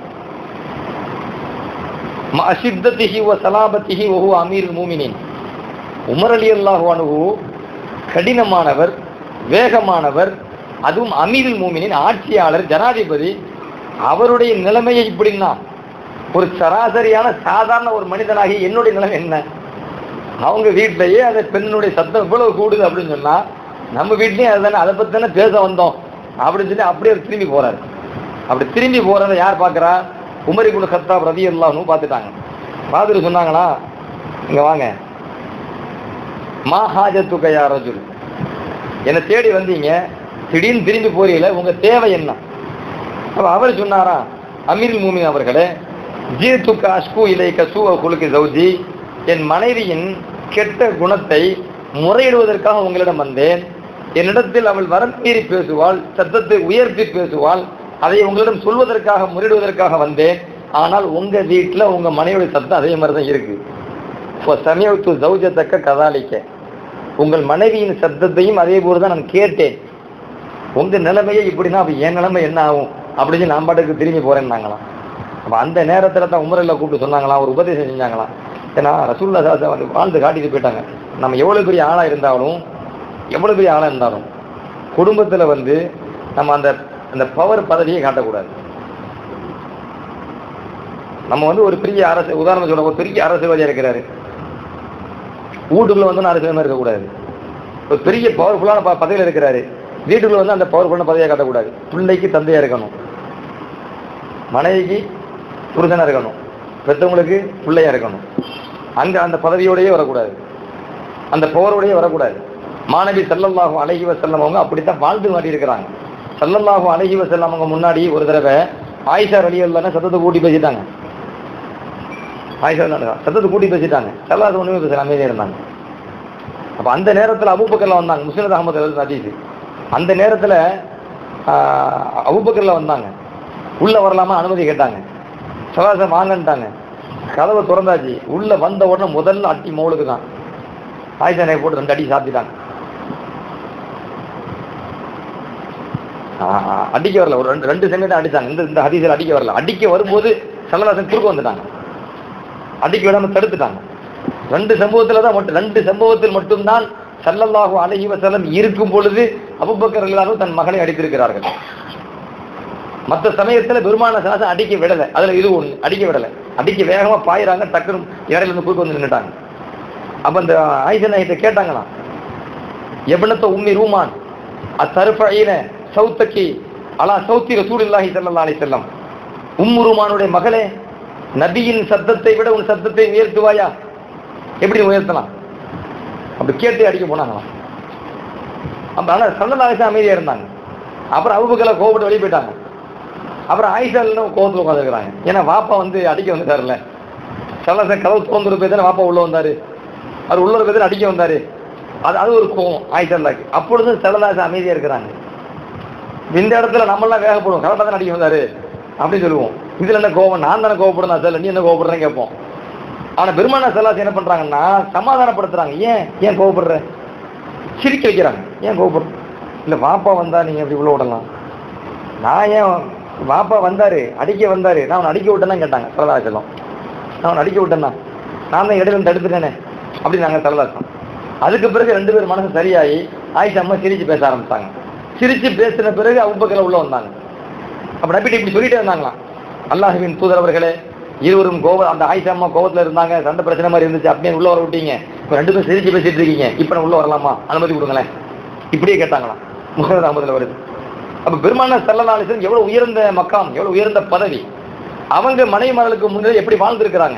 அசித்தத்திஹி வ சலாபத்திஹி ஒஹு அமீர் மூமினின் உமர் அலி அல்லாஹு அனுகு கடினமானவர் வேகமானவர் அதுவும் அமீருல் மூமினின் ஆட்சியாளர் ஜனாதிபதி அவருடைய நிலைமையை இப்படின்னா ஒரு சராசரியான சாதாரண ஒரு மனிதனாகி என்னுடைய நிலைமை என்ன அவங்க வீட்டிலேயே அந்த பெண்ணுடைய சத்தம் இவ்வளவு கூடுது அப்படின்னு சொன்னா நம்ம வீட்லயும் அதுதானே அதை பத்தி தானே பேச வந்தோம் அப்படின்னு சொல்லி அப்படியே அவர் திரும்பி போறாரு அப்படி திரும்பி போறதை யார் பார்க்கறா உமரி குணு கத்தாப் ரதி அல்லாஹ்னு பார்த்துட்டாங்க பார்த்துட்டு சொன்னாங்களா இங்க வாங்க மா ஹாஜத்துக்க யா ரஜுல் என்னை தேடி வந்தீங்க திடீர்னு திரும்பி போறீங்களே உங்க தேவை என்ன அப்ப அவர் சொன்னாரா அமீர் மூமின் அவர்களே ஜீத்துக்க அஷ்கு இலைக்க சூவ குலுக்கு சௌஜி என் மனைவியின் கெட்ட குணத்தை முறையிடுவதற்காக உங்களிடம் வந்தேன் என்னிடத்தில் அவள் வரம் மீறி பேசுவாள் சத்தத்தை உயர்த்தி பேசுவாள் அதை உங்களிடம் சொல்வதற்காக முறையிடுவதற்காக வந்தேன் ஆனால் உங்க வீட்டுல உங்க மனைவியுடைய சத்தம் அதே மாதிரி தான் இருக்கு இப்போ சமயத்து சௌஜத்தக்க கதாலிக்க உங்கள் மனைவியின் சத்தத்தையும் அதே போல தான் நான் கேட்டேன் உங்க நிலைமையே இப்படின்னா அப்ப என் நிலைமை என்ன ஆகும் அப்படின்னு நான் பாட்டுக்கு திரும்பி போறேன்னாங்களாம் அப்ப அந்த நேரத்துல தான் உமரில் கூப்பிட்டு சொன்னாங்களாம் ஒரு உபதேசம் செஞ்சாங்களாம் ஏன்னா ரசூல்லா சாசா வந்து வாழ்ந்து காட்டிட்டு போயிட்டாங்க நம்ம எவ்வளவு பெரிய ஆளா இருந்தாலும் எவ்வளவு பெரிய ஆளா இருந்தாலும் குடும்பத்துல வந்து நம்ம அந்த அந்த பவர் பதவியை காட்டக்கூடாது நம்ம வந்து ஒரு பெரிய அரசு உதாரணம் சொல்ல ஒரு பெரிய அரசியல்வாதியா இருக்கிறாரு வீட்டுக்குள்ள வந்து அரசியல் இருக்கக்கூடாது ஒரு பெரிய பவர்ஃபுல்லான ப- பதவியில இருக்கிறாரு வீட்டுக்குள்ள வந்து அந்த பவர்ஃபுல்லான பதவியை காட்டக்கூடாது பிள்ளைக்கு தந்தையா இருக்கணும் மனைவிக்கு புருஷனா இருக்கணும் பெற்றவங்களுக்கு பிள்ளையா இருக்கணும் அங்க அந்த பதவியோடயே வரக்கூடாது அந்த பவரோடயே வரக்கூடாது மாணவி சல்லல்லாஹு அலைஹி வஸல்லம் அவங்க அப்படித்தான் வாழ்ந்து மாறி இருக்கிறாங்க சல்லல்லாஹு அலைஹி வஸல்லம் அவங்க முன்னாடி ஒரு தடவை ஆயிஷா ரலியல்லாஹு சத்தத்தை கூட்டி பேசிட்டாங்க ஆயிஷா ரலியல்லாஹு சத்தத்தை கூட்டி பேசிட்டாங்க சல்லாஹ் ஒண்ணுமே பேசல அமைதியா இருந்தாங்க அப்ப அந்த நேரத்துல அபூபக்கர்ல வந்தாங்க முஸ்லிம் அகமது எழுதுன ஹதீஸ் அந்த நேரத்துல ஆஹ், அபூபக்கர்ல வந்தாங்க உள்ள வரலாமா அனுமதி கேட்டாங்க சலாசம் வாங்கன்ட்டாங்க கதவை திறந்தாச்சு உள்ள வந்த உடனே முதல்ல அட்டி மோளுக்கு தான் ஆயிஷா நகை போட்டு ரெண்டு அடி சாப்பிட்டாங்க அடிக்க வரல ஒரு ரெண்டு ரெண்டு செகண்ட் அடிச்சாங்க இந்த இந்த ஹதீஸில் அடிக்க வரல அடிக்க வரும்போது சல்லலாசன் குறுக்க வந்துட்டாங்க அடிக்க விடாம தடுத்துட்டாங்க ரெண்டு சம்பவத்துல தான் மட்டும் ரெண்டு சம்பவத்தில் மட்டும்தான் ஸல்லல்லாஹு அலைஹி வஸல்லம் இருக்கும் பொழுது அபூபக்கர் ரலியல்லாஹு தன் மகனை அடித்திருக்கிறார்கள் மற்ற சமயத்துல பெருமான சாசம் அடிக்க விடல அதுல இது ஒண்ணு அடிக்க விடல அடிக்க வேகமா பாயிறாங்க டக்குனு இடையில இருந்து குறுக்க வந்து நின்னுட்டாங்க அப்ப அந்த ஆயிஷா நாயிட்ட கேட்டாங்களாம் எபனத்த உம்மி ரூமான் அத்தருஃபைன சௌத்தக்கி அலா சௌத்தி ரசூலுல்லாஹி ஸல்லல்லாஹு அலைஹி வஸல்லம் உம்மு ரூமானுடைய மகளே நபியின் சத்தத்தை விட உன் சத்தத்தை உயர்த்துவாயா எப்படி உயர்த்தலாம் அப்படி கேட்டு அடிக்க போனாங்களாம் அப்ப ஆனா சல்லல்லாஹு அலைஹி வஸல்லம் அமைதியா இருந்தாங்க அப்புறம் அபூபக்கர் கோபப்பட்டு வெளியே போயிட்டாங்க அப்புறம் ஆயிஷா இல்லைன்னு கோபத்தில் உட்காந்துருக்காங்க ஏன்னா வாப்பா வந்து அடிக்க வந்துட்டார்ல சல்லல்லாஹு கதவு தோந்துரு போய் தானே வாப்பா உள்ள வந்தாரு அவர் உள்ள இருக்கிறது அடிக்க வந்தாரு அது அது ஒரு கோவம் ஆயிஷல்லாக்கு அப்பொழுதும் செல்லதாச அமைதியா இருக்கிறாங்க இந்த இடத்துல நம்மளாம் வேகப்படுவோம் கரெக்டாக தான் அடிக்க வந்தாரு அப்படின்னு சொல்லுவோம் இதுல என்ன கோவம் நான் தானே கோவப்படுறேன் செல்ல நீ என்ன கோவப்படுறேன்னு கேட்போம் ஆனா பெருமானா செல்லாசி என்ன பண்றாங்கன்னா சமாதானப்படுத்துறாங்க ஏன் ஏன் கோவப்படுற சிரிக்க வைக்கிறாங்க ஏன் கோவப்படுற இல்ல வாப்பா வந்தா நீங்க எப்படி உள்ள விடலாம் நான் ஏன் வாப்பா வந்தாரு அடிக்க வந்தாரு நான் அவனை அடிக்க விட்டேன்னு கேட்டாங்க சரதா செல்லம் நான் அவனை அடிக்க விட்டேன்னா நான் தான் இடையில வந்து தடுத்துட்டேனே அப்படி நாங்க சரதாசம் அதுக்கு பிறகு ரெண்டு பேரும் மனசு சரியாகி ஆயிஷா அம்மா சிரிச்சு பேச ஆரம்பிச்சாங்க சிரிச்சு பேசின பிறகு அவுப்பக்கல உள்ள வந்தாங்க அப்ப நபிட்டு இப்படி சொல்லிட்டே இருந்தாங்களாம் அல்லாஹுவின் தூதர் அவர்களே இருவரும் கோவ அந்த ஆயிஷா அம்மா கோவத்துல இருந்தாங்க சண்டை பிரச்சனை மாதிரி இருந்துச்சு அப்படியே உள்ள வர விட்டீங்க இப்ப ரெண்டு பேரும் சிரிச்சு பேசிட்டு இருக்கீங்க இப்ப நான் உள்ள வரலாமா அனுமதி கொடுங்களேன் இப்படியே கேட்டாங்களாம் முகமது அகமதுல வருது அப்ப பெருமான செல்லலாலிசன் எவ்வளவு உயர்ந்த மக்காம் எவ்வளவு உயர்ந்த பதவி அவங்க மனைவிமார்களுக்கு முன்னாடி எப்படி வாழ்ந்திருக்கிறாங்க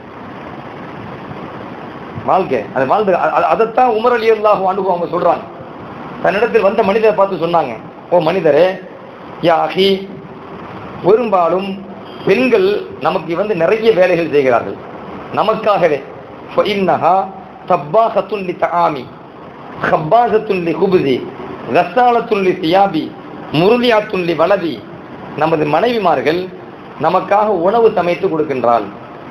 வாழ்க்கை அது வாழ்ந்து அ- அ- அதைத்தான் உமர் அலி அல்லாஹ் அனுபவம் அவங்க சொல்றாங்க தன்னிடத்தில் வந்த மனிதரை பார்த்து சொன்னாங்க ஓ மனிதரே யா அஹி பெரும்பாலும் பெண்கள் நமக்கு வந்து நிறைய வேலைகள் செய்கிறார்கள் நமக்காகவே فإنها طباخة لطعامي خبازة لخبزي غسالة لثيابي முருளியாத்து வலதி நமது மனைவிமார்கள் நமக்காக உணவு சமைத்து கொடுக்கின்றாள்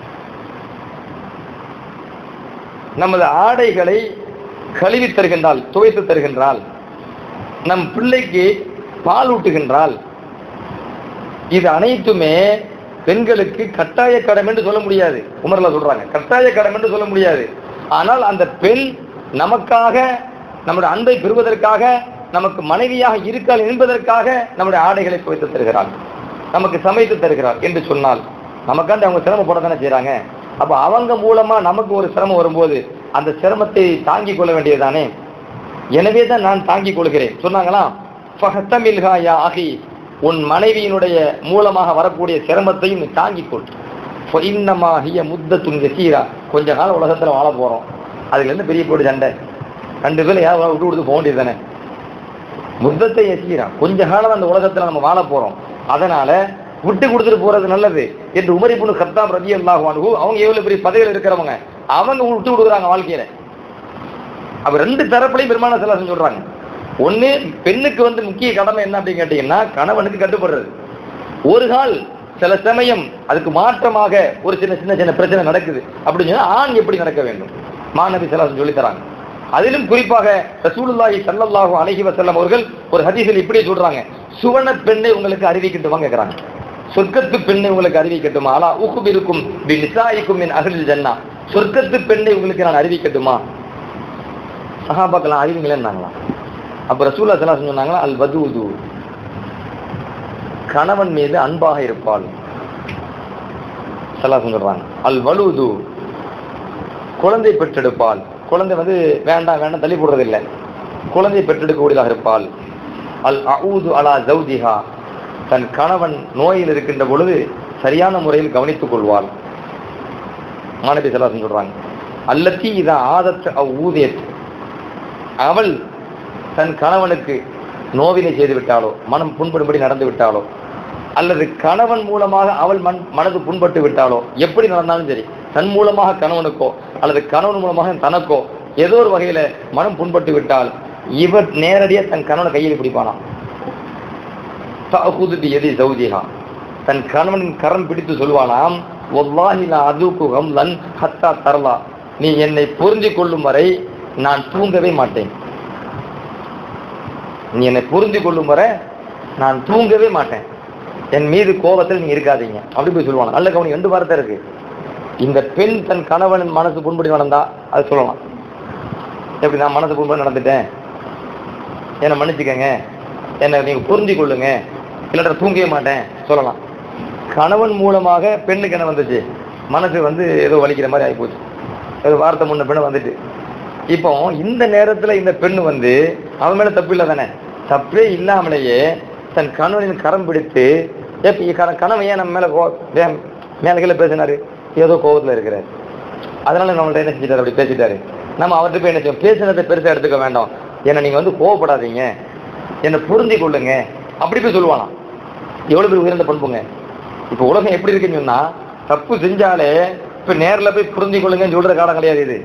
நமது ஆடைகளை கழுவி தருகின்றாள் துவைத்து தருகின்றாள் நம் பிள்ளைக்கு பால் ஊட்டுகின்றாள் இது அனைத்துமே பெண்களுக்கு கட்டாய கடமை என்று சொல்ல முடியாது உமர்ல சொல்றாங்க கட்டாய கடமை என்று சொல்ல முடியாது ஆனால் அந்த பெண் நமக்காக நம்முடைய அன்பை பெறுவதற்காக நமக்கு மனைவியாக இருக்காள் என்பதற்காக நம்முடைய ஆடைகளை துவைத்து தருகிறாள் நமக்கு சமைத்து தருகிறாள் என்று சொன்னால் நமக்காண்டி அவங்க சிரமப்பட தானே செய்றாங்க அப்ப அவங்க மூலமா நமக்கு ஒரு சிரமம் வரும்போது அந்த சிரமத்தை தாங்கிக் கொள்ள வேண்டியதுதானே எனவே தான் நான் தாங்கிக் கொள்கிறேன் சொன்னாங்களாம் ஃபஹத்தமில்ஹா யா அஹி உன் மனைவியினுடைய மூலமாக வரக்கூடிய சிரமத்தையும் நீ தாங்கிக் கொள் இன்னமா ஹிய முத்தத்துன் யசீரா கொஞ்ச காலம் உலகத்துல வாழ போறோம் அதுல இருந்து பெரிய போட்டு சண்டை ரெண்டு பேரும் யாரும் விட்டு கொடுத்து போக வேண்டியது தானே முத்தத்தை யசீரா கொஞ்ச காலம் அந்த உலகத்துல நம்ம வாழ போறோம் அதனால விட்டு கொடுத்துட்டு போறது நல்லது என்று உமரி புனு கத்தாப் ரதி அல்லாஹ் அவங்க எவ்வளவு பெரிய பதவியில் இருக்கிறவங்க அவங்க விட்டு கொடுக்குறாங்க வாழ்க்கையில அப்ப ரெண்டு தரப்புலையும் பெருமான செல்லாசன் சொல்றாங்க ஒண்ணு பெண்ணுக்கு வந்து முக்கிய கடமை என்ன அப்படின்னு கேட்டீங்கன்னா கணவனுக்கு கட்டுப்படுறது ஒரு கால் சில சமயம் அதுக்கு மாற்றமாக ஒரு சின்ன சின்ன சின்ன பிரச்சனை நடக்குது அப்படின்னு சொன்னா ஆண் எப்படி நடக்க வேண்டும் மாணவி செல்லாசன் சொல்லி தராங்க அதிலும் குறிப்பாக ரசூலுல்லாஹி ஸல்லல்லாஹு அலைஹி வஸல்லம் அவர்கள் ஒரு ஹதீஸில் இப்படி சொல்றாங்க சுவன பெண்ணை உங்களுக்கு அறிவிக்கட்டுமா கேக்குறாங்க சொர்க்கத்து பெண்ணை உங்களுக்கு அறிவிக்கட்டுமா அலா உகுபிருக்கும் பி நிசாயிக்கும் மின் அகலில் ஜன்னா சொர்க்கத்து பெண்ணை உங்களுக்கு நான் அறிவிக்கட்டுமா சஹாபாக்கெல்லாம் அறிவிங்களேன்னாங்களாம் அப்ப ரசூல்லா ஸல்லல்லாஹு சொன்னாங்களா அல் வதூது கணவன் மீது அன்பாக இருப்பாள் ஸல்லல்லாஹு சொல்றாங்க அல் வலூது குழந்தை பெற்றெடுப்பாள் குழந்தை வந்து வேண்டாம் வேண்டாம் தள்ளி போடுறதில்லை குழந்தை பெற்றெடுக்கக்கூடியதாக இருப்பாள் அல் அஊது அலா ஜௌஜிஹா தன் கணவன் நோயில் இருக்கின்ற பொழுது சரியான முறையில் கவனித்துக் கொள்வாள் மாணவி சலாசன் சொல்றாங்க அல்லத்தி இதா ஆதத் அவ் ஊதியத் அவள் தன் கணவனுக்கு நோவினை செய்து விட்டாலோ மனம் புண்படும்படி நடந்து விட்டாலோ அல்லது கணவன் மூலமாக அவள் மண் மனது புண்பட்டு விட்டாலோ எப்படி நடந்தாலும் சரி தன் மூலமாக கணவனுக்கோ அல்லது கணவன் மூலமாக தனக்கோ ஏதோ ஒரு வகையில மனம் புண்பட்டு விட்டால் இவர் நேரடியா தன் கணவனை கையில் பிடிப்பானாம் தஅகுது பியதி ஜௌஜிஹா தன் கணவனின் கரம் பிடித்து சொல்வானாம் வல்லாஹி லா அதுக்கு ஹம்லன் ஹத்தா தரலா நீ என்னை புரிஞ்சு கொள்ளும் வரை நான் தூங்கவே மாட்டேன் நீ என்னை புரிஞ்சு கொள்ளும் வரை நான் தூங்கவே மாட்டேன் என் மீது கோபத்தில் நீ இருக்காதீங்க அப்படி போய் சொல்லுவாங்க நல்ல கவனி ரெண்டு வார்த்தை இருக்கு இந்த பெண் தன் கணவனின் மனசு புண்படி நடந்தா அது சொல்லலாம் எப்படி நான் மனசு புண்பட நடந்துட்டேன் என்னை மன்னிச்சுக்கங்க என்னை நீங்க புரிஞ்சு கொள்ளுங்க இல்லாட்ட தூங்கவே மாட்டேன் சொல்லலாம் கணவன் மூலமாக பெண்ணுக்கு என்ன வந்துச்சு மனசு வந்து ஏதோ வலிக்கிற மாதிரி ஆகிப்போச்சு ஏதோ வார்த்தை முன்ன பின்ன வந்துட்டு இப்போ இந்த நேரத்துல இந்த பெண்ணு வந்து அவன் மேல தப்பு இல்லை தானே தப்பே இல்லாமலேயே தன் கணவனின் கரம் பிடித்து எப்ப கண- கணவன் ஏன் நம்ம மேல கோ ஏன் மேல கீழே பேசினாரு ஏதோ கோபத்துல இருக்கிறாரு அதனால நம்மள்ட்ட என்ன செஞ்சிட்டாரு அப்படி பேசிட்டாரு நம்ம அவர்கிட்ட போய் என்ன செய்வோம் பேசினதை பெருசா எடுத்துக்க வேண்டாம் என்ன நீங்க வந்து கோவப்படாதீங்க என்னை புரிஞ்சு கொள்ளுங்க அப்படி போய் சொல்லுவானாம் எவ்வளவு பேர் உயர்ந்த பண்புங்க இப்ப உலகம் எப்படி இருக்குன்னு சொன்னா தப்பு செஞ்சாலே இப்ப நேர்ல போய் புரிஞ்சு கொள்ளுங்கன்னு சொல்ற காலம் கிடையாது இது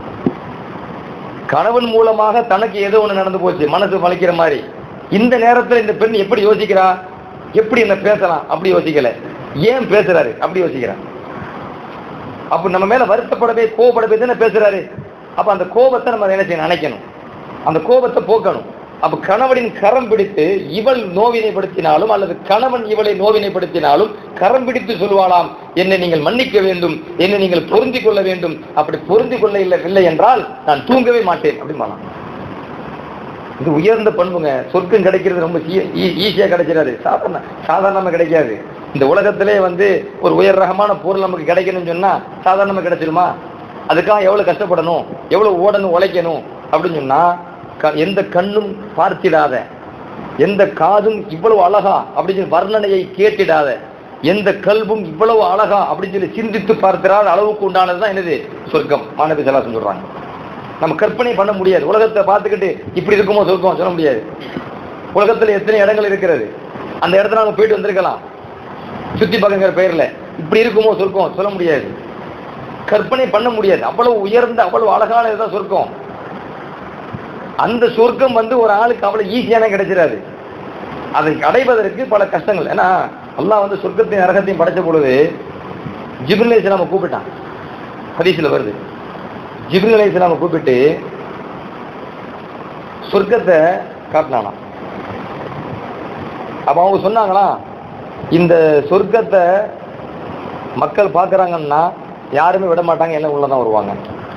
கணவன் மூலமாக தனக்கு ஏதோ ஒண்ணு நடந்து போச்சு மனசு வலிக்கிற மாதிரி இந்த நேரத்துல இந்த பெண் எப்படி யோசிக்கிறா எப்படி என்ன பேசலாம் அப்படி யோசிக்கல ஏன் பேசுறாரு அப்படி யோசிக்கிறா அப்ப நம்ம மேல வருத்தப்படவே கோபப்படவே தானே பேசுறாரு அப்ப அந்த கோபத்தை நம்ம என்ன செய்யணும் நினைக்கணும் அந்த கோபத்தை போக்கணும் அப்ப கணவனின் கரம் பிடித்து இவள் நோவினைப்படுத்தினாலும் அல்லது கணவன் இவளை நோவினைப்படுத்தினாலும் கரம் பிடித்து சொல்வாளாம் என்னை நீங்கள் மன்னிக்க வேண்டும் என்னை நீங்கள் பொருந்தி கொள்ள வேண்டும் அப்படி பொருந்தி கொள்ள இல்லை இல்லை என்றால் நான் தூங்கவே மாட்டேன் அப்படின்னு இது உயர்ந்த பண்புங்க சொர்க்கம் கிடைக்கிறது ரொம்ப ஈஸியா கிடைச்சிடாது சாதாரண சாதாரணமா கிடைக்காது இந்த உலகத்திலே வந்து ஒரு உயர் ரகமான பொருள் நமக்கு கிடைக்கணும்னு சொன்னா சாதாரணமா கிடைச்சிருமா அதுக்காக எவ்வளவு கஷ்டப்படணும் எவ்வளவு ஓடணும் உழைக்கணும் அப்படின்னு சொன்னா க- எந்த கண்ணும் பார்த்திடாத எந்த காதும் இவ்வளவு அழகா அப்படின்னு சொல்லி வர்ணனையை கேட்டிடாத எந்த கல்வும் இவ்வளவு அழகா அப்படின்னு சொல்லி சிந்தித்து பார்த்திராத அளவுக்கு உண்டானதுதான் என்னது சொர்க்கம் மாணவி சலாசம் சொல்றாங்க நம்ம கற்பனை பண்ண முடியாது உலகத்தை பார்த்துக்கிட்டு இப்படி இருக்குமோ சொர்க்கம் சொல்ல முடியாது உலகத்துல எத்தனை இடங்கள் இருக்கிறது அந்த இடத்துல நம்ம போயிட்டு வந்திருக்கலாம் சுத்தி பார்க்குங்கிற பெயர்ல இப்படி இருக்குமோ சொர்க்கம் சொல்ல முடியாது கற்பனை பண்ண முடியாது அவ்வளவு உயர்ந்த அவ்வளவு அழகான இதுதான் சொர்க்கம் அந்த சொர்க்கம் வந்து ஒரு ஆளுக்கு அவ்வளவு ஈஸியான கிடைச்சிடாது அதை அடைவதற்கு பல கஷ்டங்கள் ஏன்னா அல்லாஹ் வந்து சொர்க்கத்தையும் நரகத்தையும் படைச்ச பொழுது ஜிப்ரில் இஸ்லாம கூப்பிட்டான் ஹதீஸ்ல வருது ஜிப்ரில் அலி இஸ்லாம கூப்பிட்டு சொர்க்கத்தை காட்டினானாம் அப்ப அவங்க சொன்னாங்களா இந்த சொர்க்கத்தை மக்கள் பார்க்கறாங்கன்னா யாருமே விட மாட்டாங்க எல்லாம் உள்ளதான் வருவாங்க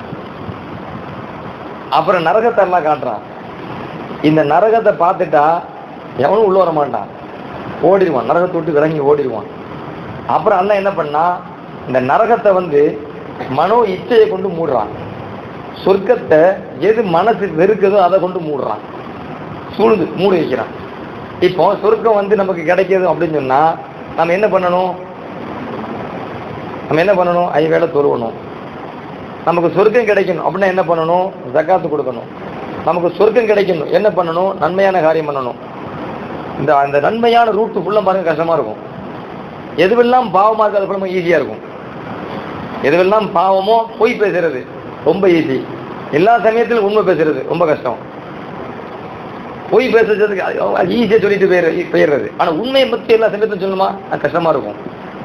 அப்புறம் நரகத்தை எல்லாம் காட்டுறான் இந்த நரகத்தை பார்த்துட்டா எவனும் உள்ள வர மாட்டான் ஓடிடுவான் நரகத்தை விட்டு இறங்கி ஓடிடுவான் அப்புறம் அண்ணன் என்ன பண்ணா இந்த நரகத்தை வந்து மனோ இச்சையை கொண்டு மூடுறான் சொர்க்கத்தை எது மனசு வெறுக்குதோ அதை கொண்டு மூடுறான் சூழ்ந்து மூடி வைக்கிறான் இப்போ சொர்க்கம் வந்து நமக்கு கிடைக்கிது அப்படின்னு சொன்னா நம்ம என்ன பண்ணணும் நம்ம என்ன பண்ணணும் ஐ வேலை தொழுவணும் நமக்கு சொர்க்கம் கிடைக்கணும் அப்படின்னா என்ன பண்ணணும் ஜக்காத்து கொடுக்கணும் நமக்கு சொர்க்கம் கிடைக்கணும் என்ன பண்ணணும் நன்மையான காரியம் பண்ணணும் இந்த அந்த நன்மையான ரூட்டு ஃபுல்லாக பாருங்க கஷ்டமா இருக்கும் எதுவெல்லாம் பாவமா இருக்கு அது ஃபுல்லாக ஈஸியா இருக்கும் எதுவெல்லாம் பாவமோ பொய் பேசுறது ரொம்ப ஈஸி எல்லா சமயத்திலும் உண்மை பேசுறது ரொம்ப கஷ்டம் பொய் பேசுறதுக்கு ஈஸியா சொல்லிட்டு போயிரு போயிடுறது ஆனா உண்மையை பத்தி எல்லா சமயத்திலும் சொல்லணுமா அது கஷ்டமா இருக்கும்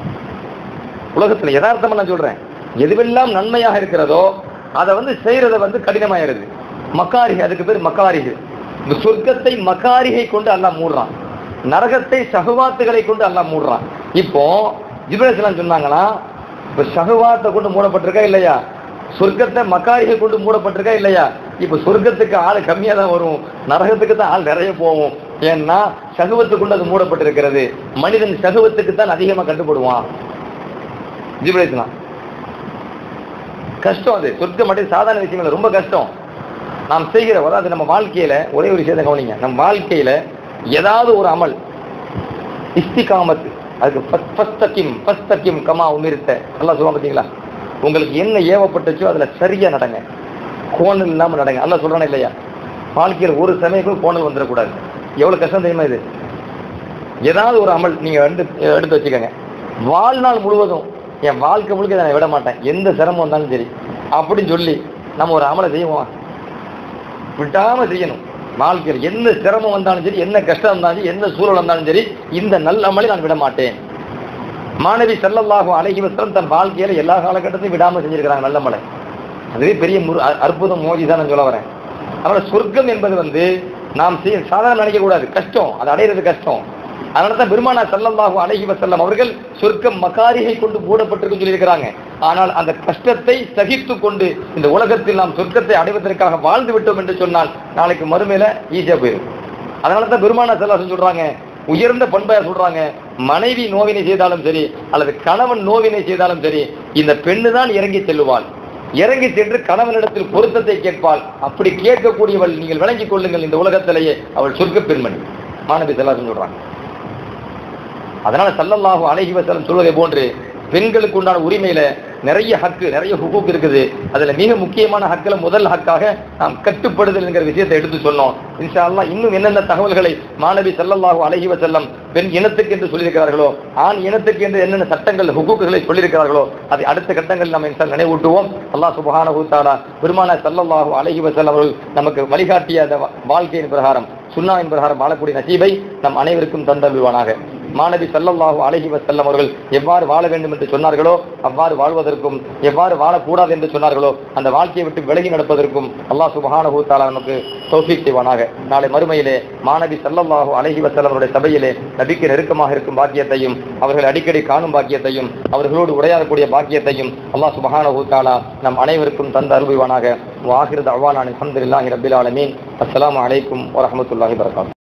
உலகத்துல யதார்த்தமா நான் சொல்றேன் எதுவெல்லாம் நன்மையாக இருக்கிறதோ அதை வந்து செய்யறத வந்து கடினமாயிருது மக்காரிகை அதுக்கு பேர் மக்காரிகை இந்த சொர்க்கத்தை மக்காரிகை கொண்டு அல்லாஹ் மூடுறான் நரகத்தை சகுவாத்துகளை கொண்டு அல்லாஹ் மூடுறான் இப்போ ஜிப்ரேஸ்லாம் சொன்னாங்கன்னா இப்ப சகுவாத்தை கொண்டு மூடப்பட்டிருக்கா இல்லையா சொர்க்கத்தை மக்காரிகை கொண்டு மூடப்பட்டிருக்கா இல்லையா இப்ப சொர்க்கத்துக்கு ஆள் கம்மியா தான் வரும் நரகத்துக்கு தான் ஆள் நிறைய போகும் ஏன்னா சகுவத்து கொண்டு அது மூடப்பட்டிருக்கிறது மனிதன் சகுவத்துக்கு தான் அதிகமா கண்டுபடுவான் ஜிப்ரேஸ்லாம் கஷ்டம் அது சொர்க்கம் மட்டும் சாதாரண விஷயம் இல்லை ரொம்ப கஷ்டம் நாம் செய்கிற அதாவது நம்ம வாழ்க்கையில ஒரே ஒரு விஷயத்தை கவனிங்க நம்ம வாழ்க்கையில ஏதாவது ஒரு அமல் இஸ்திகாமத்து அதுக்கு ஃபஸ்ட் ஃபஸ்தக்கிம் ஃபஸ்தக்கிம் கமா உமிர்த்த நல்லா சொல்லுவாங்க பார்த்தீங்களா உங்களுக்கு என்ன ஏவப்பட்டுச்சோ அதுல சரியா நடங்க கோணல் இல்லாம நடங்க நல்லா சொல்றானே இல்லையா வாழ்க்கையில ஒரு சமயம் கூட கோணல் வந்துடக்கூடாது எவ்வளவு கஷ்டம் தெரியுமா இது ஏதாவது ஒரு அமல் நீங்க எடுத்து எடுத்து வச்சுக்கோங்க வாழ்நாள் முழுவதும் என் வாழ்க்கை முழுக்க இதை நான் விட மாட்டேன் எந்த சிரமம் வந்தாலும் சரி அப்படின்னு சொல்லி நம்ம ஒரு அமலை செய்வோம் விடாம செய்யணும் வாழ்க்கையில் என்ன சிரமம் வந்தாலும் சரி என்ன கஷ்டம் வந்தாலும் சரி என்ன சூழல் வந்தாலும் சரி இந்த நல்ல அமலை நான் விட மாட்டேன் மாணவி செல்லல்லாஹு அழகி வசலம் தன் வாழ்க்கையில எல்லா காலகட்டத்தையும் விடாம செஞ்சிருக்கிறாங்க நல்ல மலை அதுவே பெரிய முரு அ- அற்புதம் மோதி தான் நான் சொல்ல வரேன் அதனால சொர்க்கம் என்பது வந்து நாம் செய்ய சாதாரண நினைக்க கூடாது கஷ்டம் அது அடையிறது கஷ்டம் அதனால தான் பெருமானா சல்லல்லாஹு அலைஹி வஸல்லம் அவர்கள் சொர்க்கம் மக்காரிகை கொண்டு மூடப்பட்டிருக்குன்னு சொல்லியிருக்கிறாங்க ஆனால் அந்த கஷ்டத்தை சகித்துக் கொண்டு இந்த உலகத்தில் நாம் சொர்க்கத்தை அடைவதற்காக வாழ்ந்து விட்டோம் என்று சொன்னால் நாளைக்கு மறுமையில ஈஸியா போயிடும் அதனால தான் பெருமானா செல்லாசன் சொல்றாங்க உயர்ந்த பண்பையா சொல்றாங்க மனைவி நோவினை செய்தாலும் சரி அல்லது கணவன் நோவினை செய்தாலும் சரி இந்த பெண்ணு தான் இறங்கி செல்லுவாள் இறங்கி சென்று கணவனிடத்தில் பொருத்தத்தை கேட்பாள் அப்படி கேட்கக்கூடியவள் நீங்கள் விளங்கிக் கொள்ளுங்கள் இந்த உலகத்திலேயே அவள் சொர்க்க பெண்மணி மாணவி செல்லாசன் சொல்றாங்க அதனால சல்லல்லாஹு அலைஹி வஸல்லம் சொல்வதை போன்று பெண்களுக்கு உண்டான உரிமையில நிறைய ஹக்கு நிறைய ஹுகூக் இருக்குது அதுல மிக முக்கியமான ஹக்குல முதல் ஹக்காக நாம் கட்டுப்படுதல் என்கிற விஷயத்தை எடுத்து சொன்னோம் இன்ஷா அல்லாஹ் இன்னும் என்னென்ன தகவல்களை மாணவி சல்லல்லாஹு அலைஹி வஸல்லம் பெண் இனத்துக்கு என்று சொல்லியிருக்கிறார்களோ ஆண் இனத்துக்கு என்று என்னென்ன சட்டங்கள் ஹுகூக்குகளை சொல்லியிருக்கிறார்களோ அதை அடுத்த கட்டங்களில் நம்ம இன்ஷா நினைவூட்டுவோம் அல்லாஹ் சுப்ஹானஹு தஆலா பெருமான சல்லல்லாஹு அலைஹி வஸல்லம் அவர்கள் நமக்கு வழிகாட்டிய அந்த வா- வாழ்க்கையின் பிரகாரம் சுன்னாவின் பிரகாரம் வாழக்கூடிய நசீபை நம் அனைவருக்கும் தந்தருள்வானாக மாணவி ஸல்லல்லாஹு அலைஹி வஸல்லம் அவர்கள் எவ்வாறு வாழ வேண்டும் என்று சொன்னார்களோ அவ்வாறு வாழ்வதற்கும் எவ்வாறு வாழக்கூடாது என்று சொன்னார்களோ அந்த வாழ்க்கையை விட்டு விலகி நடப்பதற்கும் அல்லாஹ் சுப்ஹானஹு தஆலா நமக்கு தௌஃபீக் செய்வானாக நாளை மறுமையிலே மாணவி ஸல்லல்லாஹு அலைஹி வஸல்லம் அவருடைய சபையிலே நபிக்கு நெருக்கமாக இருக்கும் பாக்கியத்தையும் அவர்கள் அடிக்கடி காணும் பாக்கியத்தையும் அவர்களோடு உரையாடக்கூடிய பாக்கியத்தையும் அல்லாஹ் சுப்ஹானஹு தஆலா நம் அனைவருக்கும் தந்து அருள்வானாக வாஹிர் தஅவானா அல்ஹம்துலில்லாஹி ரப்பில் ஆலமீன் அஸ்ஸலாமு அலைக்கும் வரஹ்மத்துல்லாஹி வபரகாத்துஹு